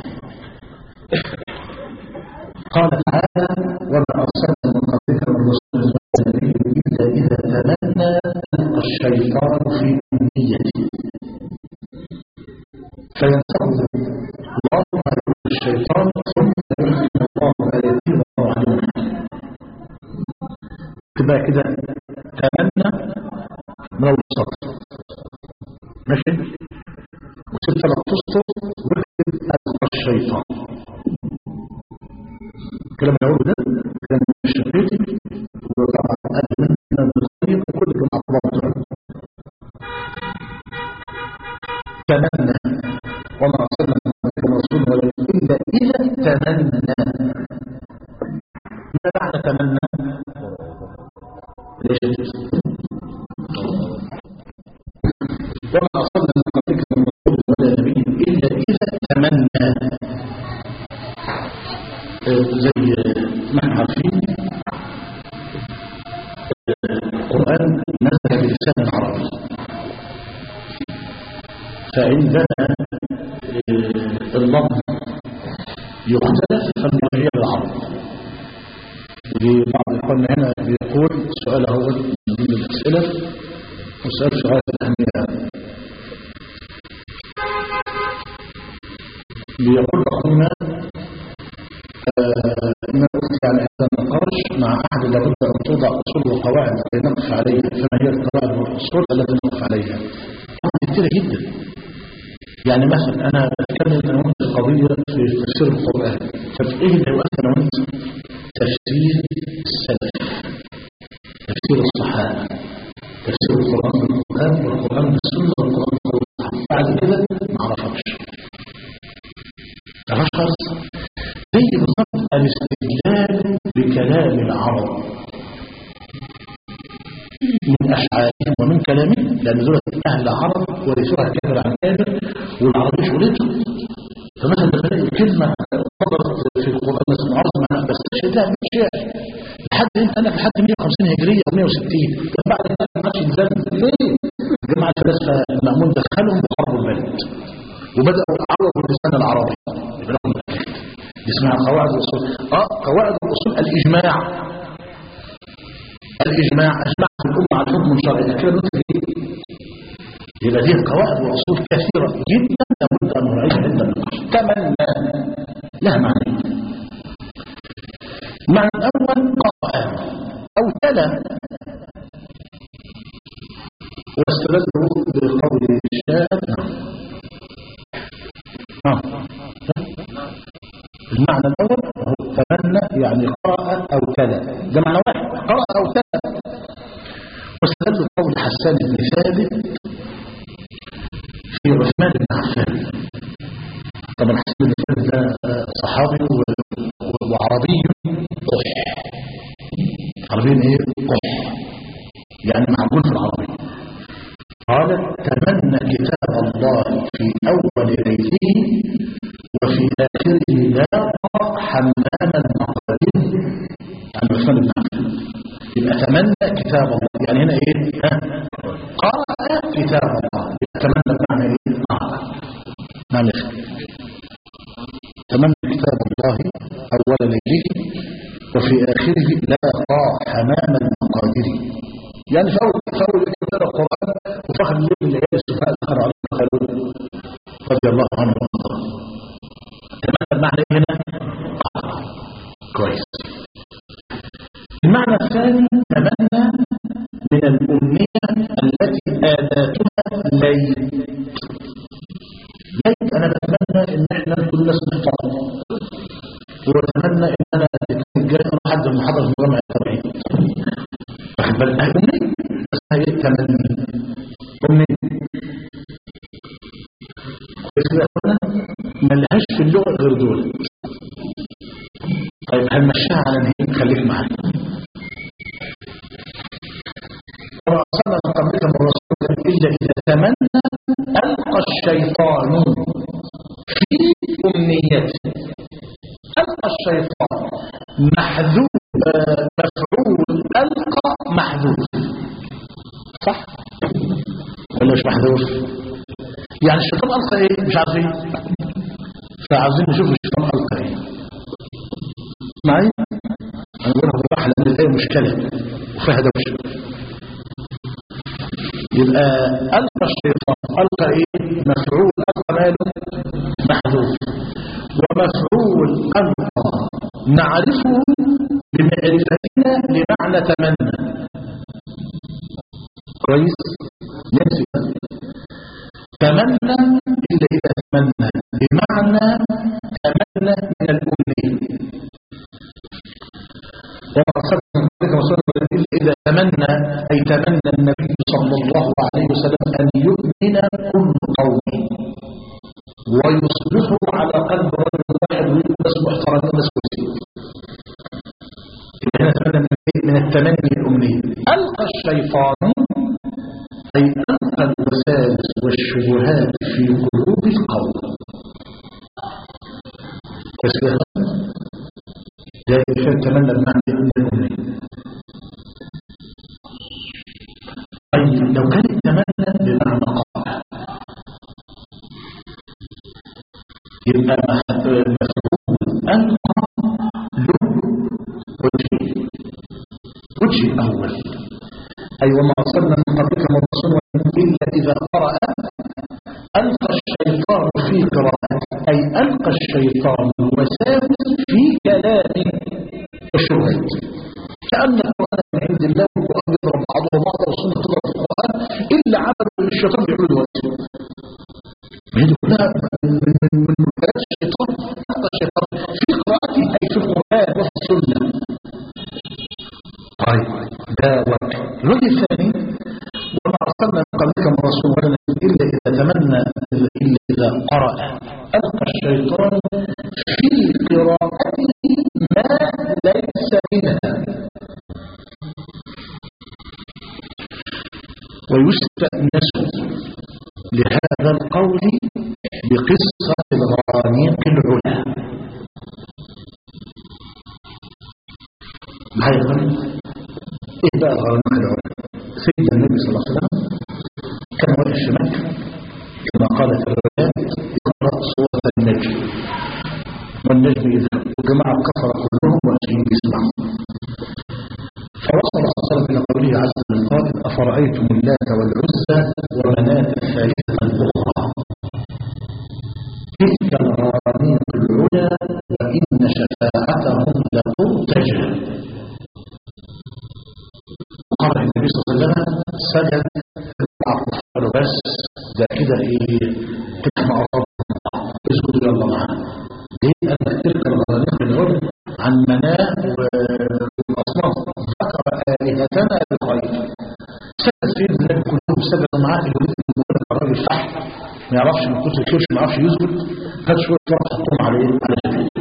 قال تعالى وما أرسلنا من قبلك من رسول ولا نبي إلا إذا تمنى ألقى الشيطان في أمنيته فينسخ الله ما يلقي الشيطان ثم يحكم الله آياته والله عليم تبقى كده تمنى من الوسط ماشي وسبت ثلاث اسطر واكتب ألقى الشيطان الكلام اللي هقوله ده كلام الشقيقي وطبعا قال من من الخليق وكل الأقوال تمنى وما أرسلنا من قبلك من رسول ولا إلا إذا تمنى ما معنى تمنى؟ ليش وما أرسلنا من قبلك من رسول ولا نبي إلا إذا تمنى زي ما احنا عارفين القرآن نزل بلسان العربي فعندنا اللفظ يختلف فالمغير العرب لبعض إخواننا هنا بيقول السؤال هو من ضمن الأسئلة وسؤال شغال الأهمية بيقول أخونا إن يعني هذا النقاش مع أحد لابد أن توضع أصول وقواعد لنقف عليها فما هي القواعد والأصول التي نقف عليها طبعا كثيرة جدا يعني مثلا أنا بتكلم أنا وأنت قضية في تفسير القرآن طب إيه اللي يؤثر أنا وأنت تفسير السلف تفسير الصحابة تفسير القرآن بالقرآن والقرآن بالسنة والقرآن بالصحابة بعد كده ما أعرفكش تعرفش خالص زي بالضبط الاستدلال بكلام العرب من أشعارهم ومن كلامهم لأن دول أهل عرب ورثوها كافر عن كافر والعربي شغلتهم فمثلا لما تلاقي كلمة صدرت في القرآن اسمها عرض معناها بس شيء مش شيء لحد انت انا لحد 150 هجرية او 160 بعد كده ما عادش ينزل ليه؟ جماعة الفلاسفة المأمون دخلهم وخربوا البلد وبدأوا يعرضوا اللسان العربي يبقى لهم دي اسمها قواعد الاصول اه قواعد الاصول الاجماع الاجماع اجمعت الامه على حكم شرعي كده نقول ايه يبقى دي قواعد واصول كثيره جدا لابد ان نراعيها عند النقاش تمنى لها معنى المعنى الاول قرأ او تلا واستدلوا بقول الشاب آه. المعنى الأول هو تمنى يعني قرأ أو تلا ده معنى واحد قرأ أو تلا واستدلوا قول حسان بن ثابت في عثمان بن عفان طبعا حسان بن ثابت ده صحابي وعربي قح عربي ايه قح يعني معقول في العربي قال تمنى كتاب الله في أول ليله وفي آخره لاقى حمام المقادير عن عثمان بن عفان يبقى تمنى كتاب الله يعني هنا ايه ها قرأ كتاب الله يبقى تمنى بمعنى ايه قرأ معنى تمنى كتاب الله أول ليله وفي آخره لاقى حمام المقادير يعني في أول في أول كتاب القرآن وفخر الليل الليالي السفهاء ذكر عليه خلود رضي الله عنه وارضاه تمام المعنى ايه هنا كويس المعنى الثاني تمنى من الأمنية التي آداتها ليت ليت أنا بتمنى إن إحنا نكون ناس محترمة وأتمنى إن أنا الجاي أنا حد من حضر في جامعة التوحيد واخد بالك أمنية بس هي تمني أمنية ملهاش في اللغة غير دول طيب هنمشيها على نهاية خليك معايا ورأسنا قبلك من رسول إلا إذا تمنى ألقى الشيطان في أمنيته ألقى الشيطان محذوف آه، مفعول ألقى محذوف صح ولا مش محذوف يعني الشيطان ألقى إيه مش عارفين فعاوزين نشوف الشيطان ألقى إيه معي أنا بقولها بالراحة لأن الآية مشكلة وفيها دوشة يبقى ألقى الشيطان ألقى إيه مفعول ألقى ماله محذوف ومفعول ألقى نعرفه بمعرفتنا لمعنى تمنى كويس ينسي تمنى إلا إذا تمنى بمعنى تمنى من الأمنية وما أرسلنا من قبلك رسولا إلا إذا تمنى أي تمنى النبي صلى الله عليه وسلم أن يؤمن كل قوم ويصبحوا على قلب رجل واحد ويبقوا ناس محترمين ناس كويسين يبقى هنا تمنى من- من التمني الأمنية ألقى الشيطان أي ألقى الوساوس والشبهات في قلوب القوم بس كده ده كان تمنى بمعنى الأمنية طيب لو كان التمنى بمعنى قطع يبقى مفعول ألقى له وجه وجه الأول أي وما أرسلنا من قبلك من رسول إلا إذا قرأ ألقى الشيطان في قراءة أي ألقى الشيطان الوساوس في كلام الشبهات كأن القرآن من عند الله والقرآن يضرب بعضه بعضا والسنة تضرب في القرآن إلا عملوا اللي الشيطان بيعمله دلوقتي ما هي كلها من من من مكانات الشيطان ألقى الشيطان في قراءته أي في القرآن وفي السنة طيب ده وجه الوجه الثاني وما أرسلنا من قبلك من رسول ولا نبي إلا إذا تمنى إلا إذا قرأ ألقى الشيطان في قراءته ما ليس منها ويستأنس لهذا القول بقصة الغرانيق العلا معايا يا غني؟ ايه بقى الغرانيق العلا سيدنا النبي صلى الله عليه وسلم كان واقف في مكة كما قالت الروايات يقرأ سورة النجم والنجم يذهب وجماعة الكفرة كلهم واقفين يسمعوا فوصل صلى الله عليه وسلم إلى قوله عز من قائل أفرأيتم اللات والعزى ومناة الثالثة الأخرى تلك الغرانيق العلا وإن شفاعتهم لترتجى قال النبي صلى الله عليه وسلم سجد قالوا بس ده كده ايه كده احنا قربنا اسكتوا يلا معانا ليه قال تلك الغرانيق العلا عن مناء والاصنام ذكر الهتنا بخير سجد سيد النبي كلهم سجدوا معاه اللي يريد ان يقول لك الراجل فحل ما يعرفش من كتر الكرش ما يعرفش يسجد خد شويه تراب حطهم على ايه على جبهته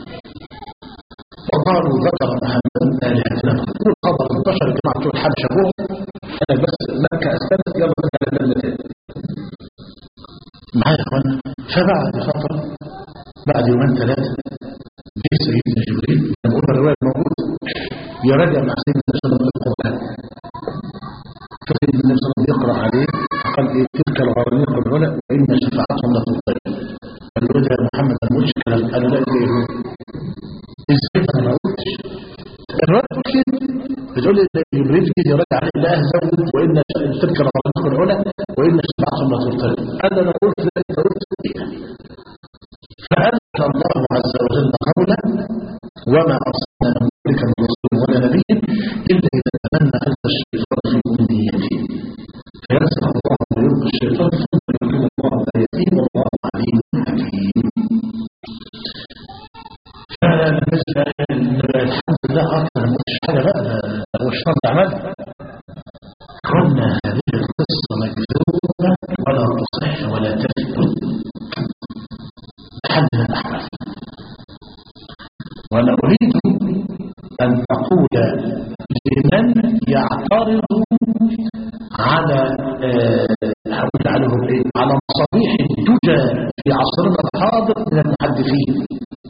وقالوا ذكر محمد آلهتنا كل خبر انتشر الجماعة بتوع الحبشة جوه أنا بس مكة أسلمت يلا نرجع للبلد تاني معايا يا اخوانا فبعد فترة بعد يومين ثلاثة جه سيدنا جبريل لما قلنا الرواية موجودة يراجع مع سيدنا صلى الله عليه وسلم القرآن فسيدنا النبي صلى الله عليه وسلم يقرأ عليه قال إيه تلك الغرانيق العلا وإن شفاعتهم لتطلع قال له يا محمد أنا ما قلتش الكلام قال له لا إيه هو ازاي انا ما قلتش الرد كده بتقول لي جبريل كده يرد عليه لا زود وان تلك الغرانيق العلا وان شفاعتهم لا ترتد قال انا قلت لا انت قلت فيها فانزل الله عز وجل قولا وما ارسلنا من قبلك من رسول ولا نبي الا اذا تمنى القى الشيطان في امنيته فينسخ الله ويلقي الشيطان ثم يكون الله اياته والله عليم حكيم بالنسبة الحمد لله أكثر مش حاجة بقى ده هو الشر عمل قلنا هذه القصة مكذوبة ولا تصح ولا تثبت حل من الأحوال وأنا أريد أن أقول لمن يعترض على هقول عليهم ايه على مصابيح الدجى في عصرنا الحاضر من المحدثين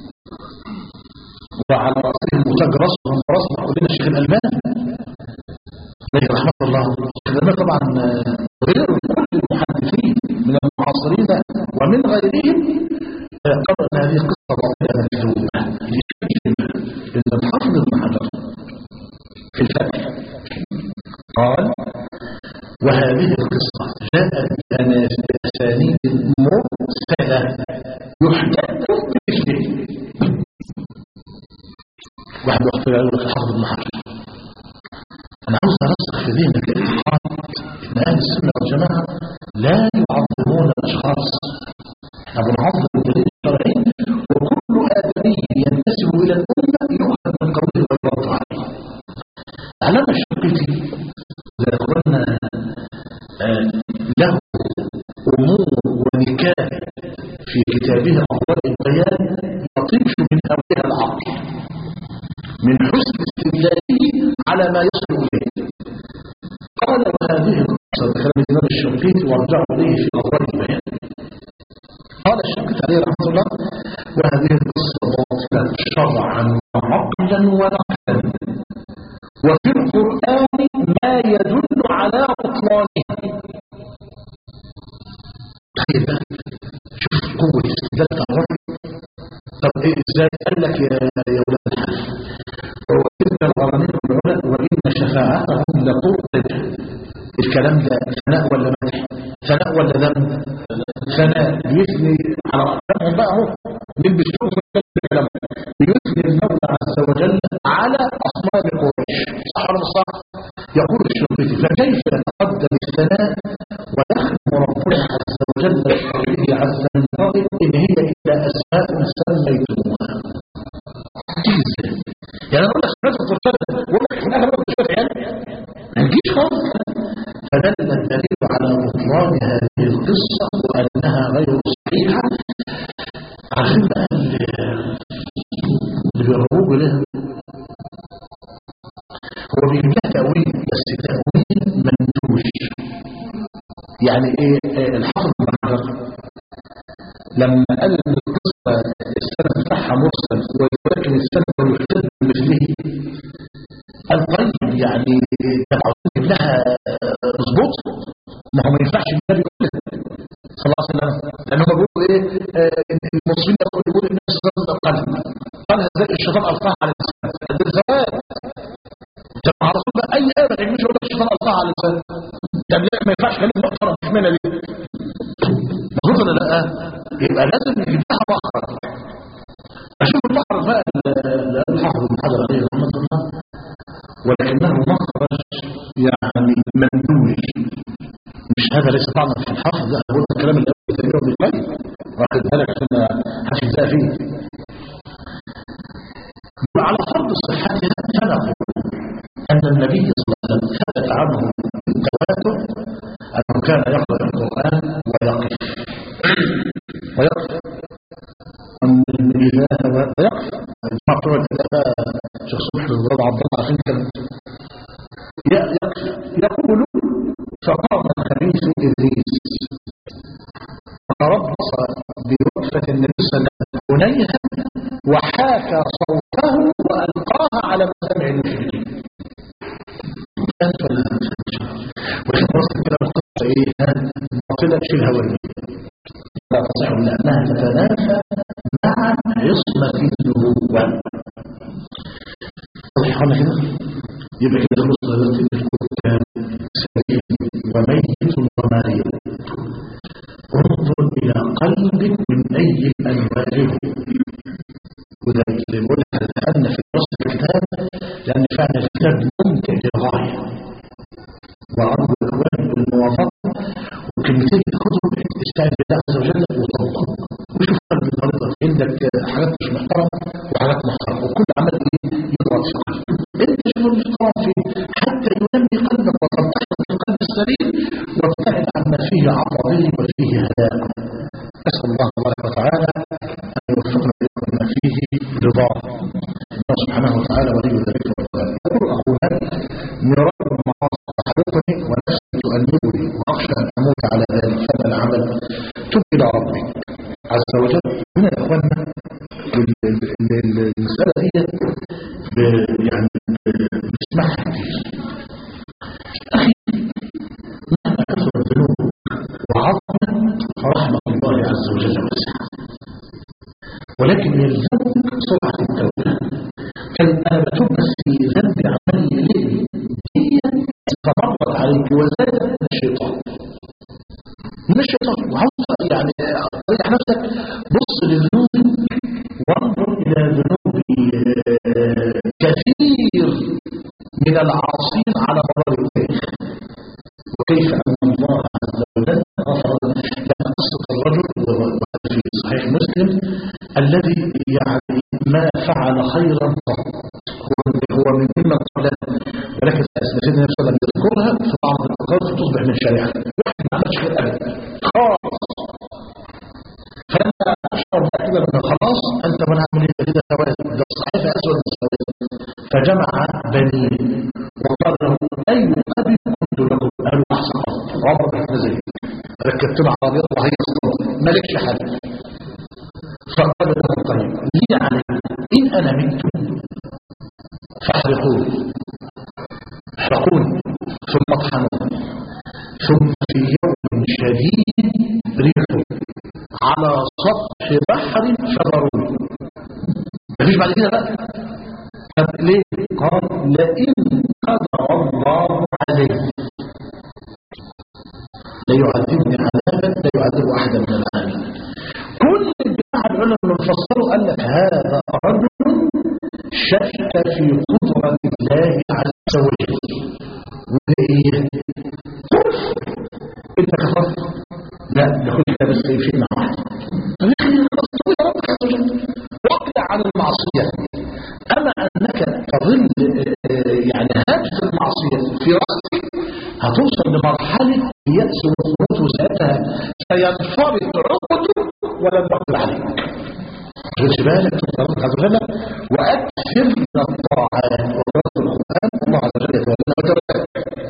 وعلى رأسهم متاج راسهم راسنا كلنا الشيخ الألباني عليه رحمة الله الشيخ الألباني طبعا غير كل المحدثين من المعاصرين ومن غيرهم قالوا أن هذه قصة باطلة مكذوبة إن الحافظ ابن حجر في الفتح قال وهذه القصة جاءت بأسانيد مرسلة يحتج بمثله واحد وقت يقول لك الحافظ ابن حجر أنا عاوز أرسخ في ذهنك الاعتقاد إن أهل السنة والجماعة لا يعظمون الأشخاص أبو نعظم الدليل الشرعي وكل آدمي ينتسب إلى الأمة يؤخذ من قوله ويرد عليه علامة الشقيقي إذا قلنا له أمور ونكاه في كتابه أضواء البيان يطيش من أولها العقل من حسن استدلاله على ما يصل إليه قال وهذه القصة كلام الإمام الشنقيطي وارجعوا إليه في أضواء البيان قال الشنقيطي عليه رحمة الله وهذه القصة باطلة شرعا وعقلا ونقلا وفي القرآن ما يدل على بطلانه تخيل بقى شوف قوة استدلال الرجل طب ايه ازاي قال لك يا يا ولاد الحاج هو تلك الغرانيق العلماء وان شفاعتهم لترتج الكلام ده ثناء ولا مدح ثناء ولا ذم ثناء يثني على اقدامهم بقى اهو نلبس شوف الكلام يثني المولى عز وجل على اصنام قريش صح ولا مش صح يقول الشنقيطي فكيف يتقدم الثناء ويختم ربنا عز وجل بقوله عز من قائل ان هي الا اسماء سميتموها تيجي ازاي يعني اقول لك سمعت الفرصات واقول لك في الاخر ما تشوف يعني ما تجيش خالص فدل الدليل على بطلان هذه القصه وانها غير صحيحه عارفين بقى اللي بيرغبوا له هو بيجيب لها تأويل بس تأويل منتوج يعني ايه, إيه الحافظ بن حجر لما قال ان القصه السند بتاعها مرسل ولكن السند يحتج بمثله قال طيب يعني طب عاوزين نجيب لها مظبوط ما هو ما ينفعش النبي يقول صلى الله عليه وسلم لان هم بيقولوا ايه آه المسلمين يقولوا يقول النبي صلى الله عليه وسلم قال قالها ازاي الشيطان القاها على الانسان ده الزواج طب على طول بقى اي ايه ما تجيش يقول لك الشيطان القاها على الانسان طب ليه ما ينفعش كلام محترم مش منها دي مظبوط ولا لا يبقى لازم نجيب لها مخرج اشوف المخرج بقى اللي الحافظ ابن حجر عليه رحمه الله ولكنه مخرج يعني مندوج مش هذا ليس طعنا في الحافظ لا هو الكلام اللي قبل تقريبا بالقيد واخد بالك عشان ما حدش يزاق فيه وعلى فرض صحتها فنقول ان النبي صلى الله عليه وسلم ثبت عنه التواتر انه كان يقرا القران ويقف ويقف أن إذا ويقف الجماعة بتوع الكتابة شيخ صبحي وزاد عبد الله عشان كده يقول فقام الخبيث إدريس فربص بوقفة النبي صلى الله عليه وسلم هنيها وحاكى صوته وألقاها على مسامع المشركين وإحنا وصل كده القصة إيه باطلة شيلها ورمية لا تصح لأنها تتنافى مع عصمة النبوة صحيح ولا كده؟ يبقى كده خلص هذا الكتاب سليم وميت ومريض انظر إلى قلبك من أي الأنواع وده اللي بقول لك الآن في دراسة الكتاب لأن فعلا الكتاب ممتع للغاية وأرجو الإخوان بالموافقة وكلمتين تاخدهم استعين بالله عز وجل وطبق وشوف قلب المريض عندك حاجات مش محترمة وحاجات محترمة وكل عمل ايه يضغط في قلبك انت شوف المحترم فيه حتى ينمي قلبك وتنتقل في القلب السليم وابتعد عما فيه عطبه وفيه هلاك أسأل الله تبارك وتعالى فيه رضاه الله سبحانه وتعالى ولي ذلك والقرآن يقول أخونا مرار المعاصي تحرقني ونفسي تؤنبني وأخشى أن أموت على ذلك فما العمل تب إلى ربك عز وجل هنا يا إخواننا ال- ال- ال- المسألة دي ب- يعني ب- بنسمعها كتير أخي مهما كثرت ذنوبك وعظمت فرحمة الله عز وجل واسعة ولكن يلزمك سرعة التوبة كان أنا بتوب بس في ذنب عمل إليه هي استمرت عليك وزادت من الشيطان من الشيطان وعاوز يعني ريح نفسك بص لذنوبك وانظر إلى ذنوب آه، كثير من العاصين على مر التاريخ وكيف أن الله عز وجل غفر لما قصة الرجل وهذا في صحيح مسلم الذي يعني ما فعل خيرا قط هو هو من ممن قبلنا ولكن سيدنا النبي صلى الله عليه وسلم يذكرها في بعض الأوقات تصبح من شريعته واحد ما عملش خير أبدا خالص فلما أشعر بقى كده من خلاص أنت وأنا أعمل إيه كده سواد ده الصحيفة أسود من السواد فجمع بنيه وقال له أي أبي كنت لكم قالوا أحسن أب عمر بن زيد ركبت له عربيات وهي صوت مالكش حل فقال له طيب لي عليك إن أنا مت فاحرقوني احرقوني ثم اطحنوني ثم في يوم شديد ريح على سطح بحر فذروني مفيش بعد كده بقى طب ليه قال لئن قدر الله علي لا يعذبني عذابا لا يعذب احدا من العالمين كل الجماعه العلماء اللي فسروا قال لك هذا رجل شك في قدره الله عز وجل وايه كفر انت كفرت لا ناخد كده بس يفيدنا واحد طب يا اخي خلاص توب يا رب عز وجل واقلع عن المعصيه اما انك تظل آه، يعني هاجس المعصيه في راسك هتوصل لمرحله الياس والخروج وساعتها سينفرط عقده ولن يقدر عليك خدش بالك تقول عز وجل واكثر من الطاعات وقراءه القران الله عز وجل يتولى وتولى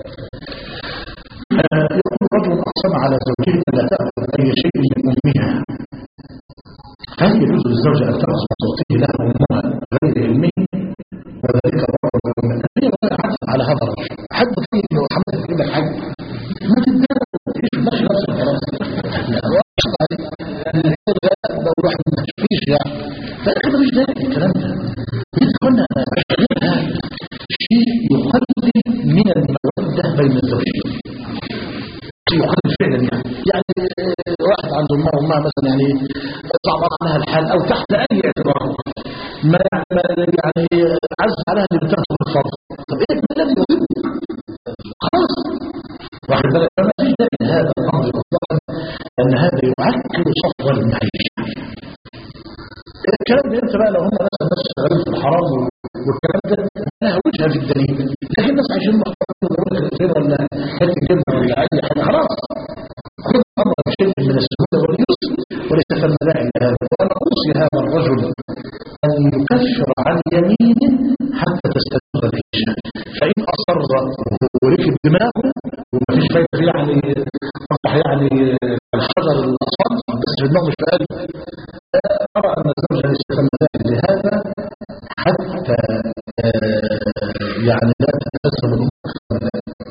آه، يقول رجل اقسم على زوجته لا تاخذ اي شيء من امها هل يجوز للزوجه ان تاخذ ما تعطيه لها امها غير علمه وذلك ضرر للمؤمن هي ولا عكس على هذا الرجل حد فيه انه حمد يجيب لك حاجه ما تتدرب ايش ماشي نفسك خلاص لا واحد عليك الغلاء لو الواحد ما فيش يعني فاخر مفيش داعي الكلام ده كنا شيء يقلل من الموده بين الزوجين يقلل فعلا يعني يعني آه، واحد عنده امه وامها مثلا يعني صعبان عليها الحال او تحت اي اعتبار ما ما يعني عز عليها اللي بتاخد الفرض طب ايه ما الذي يضيق خلاص واحد بالك ما فيش داعي لهذا الامر مطلقا لان هذا يعكر صفو المعيشه الكلام ده انت بقى لو هم مثلا ناس شغالين في الحرام وال- والكلام ده لها وجهه في الدليل لكن الناس عايشين محترمين ولا كتير ولا حته جبنه ولا اي حاجه خلاص خذ الامر بشيء من السهوله واليسر وليس ثم داعي لهذا وانا اوصي هذا الرجل ان يكفر عن يمينه حتى تستمر العيشه فان اصر وركب دماغه وما فيش فايده فيه يعني اصبح يعني الحجر الاصم بس في دماغه مش في قلبه أرى أن الزوجة ليس ثم داعي لهذا حتى آه، يعني لا تتسم الأمور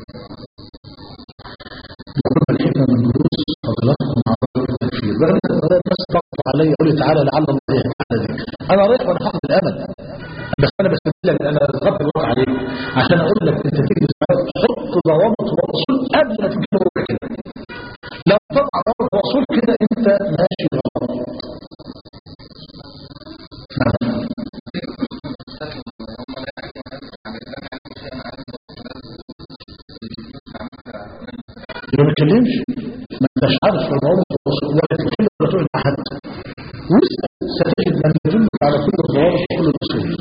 يقول الحكمة من دروس فضلاتكم مع رجل التكفير وأنا الناس ضغط علي يقول لي تعالى لعل الله يهدي على ذلك أنا رايح وأنا حاطط الأمل بس أنا بستدل لك أنا ضغط الوقت عليك عشان أقول لك أنت تيجي حط ضوابط وأصول قبل ما تجيب ربع كده لو تضع ضوابط وأصول كده أنت ماشي غلط ما بتكلمش ما انتش عارف الضوابط والأصول ولا تتكلم ولا تقعد مع حد واسأل ستجد من يدلك على كل الضوابط وكل الأصول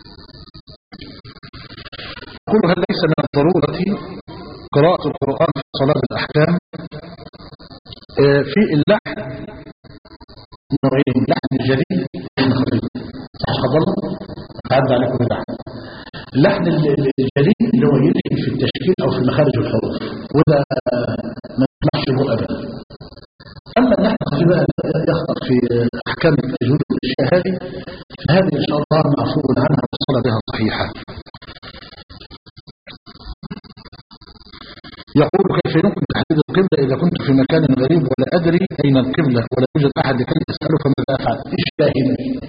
أقول هل ليس من الضرورة قراءة القرآن في الصلاة بالأحكام آه، في اللحن نوعين لحن جديد لحن خفيف صح حضرنا عدى عليكم اللحن اللحن ال- ال- الجديد اللي هو يلحن في التشكيل او في مخارج الحروف وده ما يسمحش به ابدا اما اللحن الخفيف بقى يخطر في احكام التجويد والاشياء هذه فهذه ان شاء الله معفو عنها والصلاه بها صحيحه يقول كيف يمكن تحديد القبلة إذا كنت في مكان غريب ولا أدري أين القبلة ولا يوجد أحد لكي أسأله فماذا أفعل اجتهد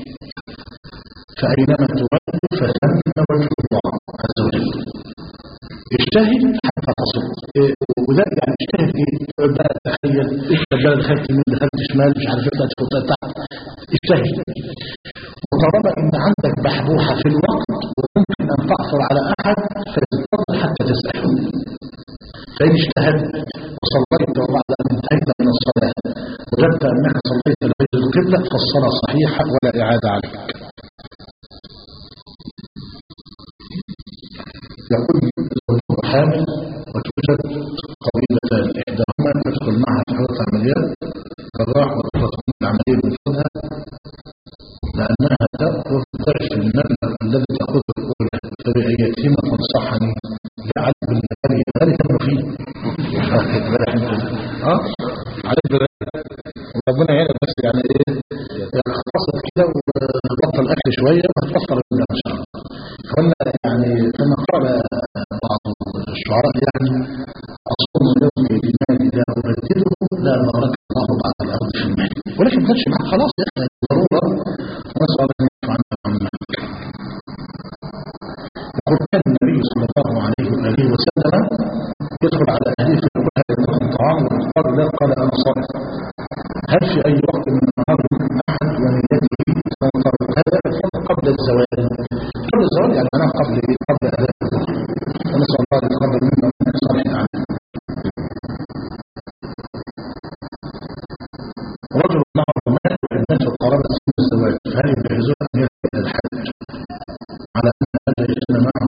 فأينما تولد فثم وجه الله عز وجل اجتهد حتى تصل إيه، وده يعني اجتهد ايه تقعد بقى تخيل طب بقى دخلت يمين دخلت شمال مش عارف ايه طلعت فوق طلعت تحت اجتهد وطالما ان عندك بحبوحه في الوقت وممكن ان تعثر على احد فانتظر حتى تسال فإن اجتهدت وصليت وبعد أن انتهيت من الصلاة وجدت أنك صليت لغير القبلة فالصلاة صحيحة ولا إعادة عليك يقول الزوج حامل وتوجد قبيلتان إحداهما تدخل معها في حالة عمليات الراح والأخرى تكون العملية بمفردها لأنها تأخذ ضعف المبلغ الذي تأخذه الأولى فبأيتهما تنصحني جعل بالغالي ذلك المفيد اه عليك بالغالي ربنا يعلم بس يعني ايه اختصر كده وبطل اكل شويه وهتبطل الدنيا ان شاء الله قلنا يعني كما قال بعض الشعراء يعني اصوم يوم الايمان اذا ابدله لا بارك الله بعد الارض في المال ولكن ما كانش معاك خلاص يا اخي ضروره نسال الله ان يعفو عنا وعنا يقول كان النبي صلى الله عليه واله وسلم يدخل على اهله فيقول هل عندكم طعام وقال لا قال انا صائم هل في اي وقت من النهار يمكن احد ونيته فانطلق هذا الفضل قبل الزواج قبل الزواج يعني انا قبل إيه؟ قبل اداء الظهر ونسال الله ان يتقبل منا ومنك صالح الاعمال رجل معه مال والناس القرابة سن الزواج فهل يجهزون أن يذهب إلى الحج على أن هذا يجتمع معه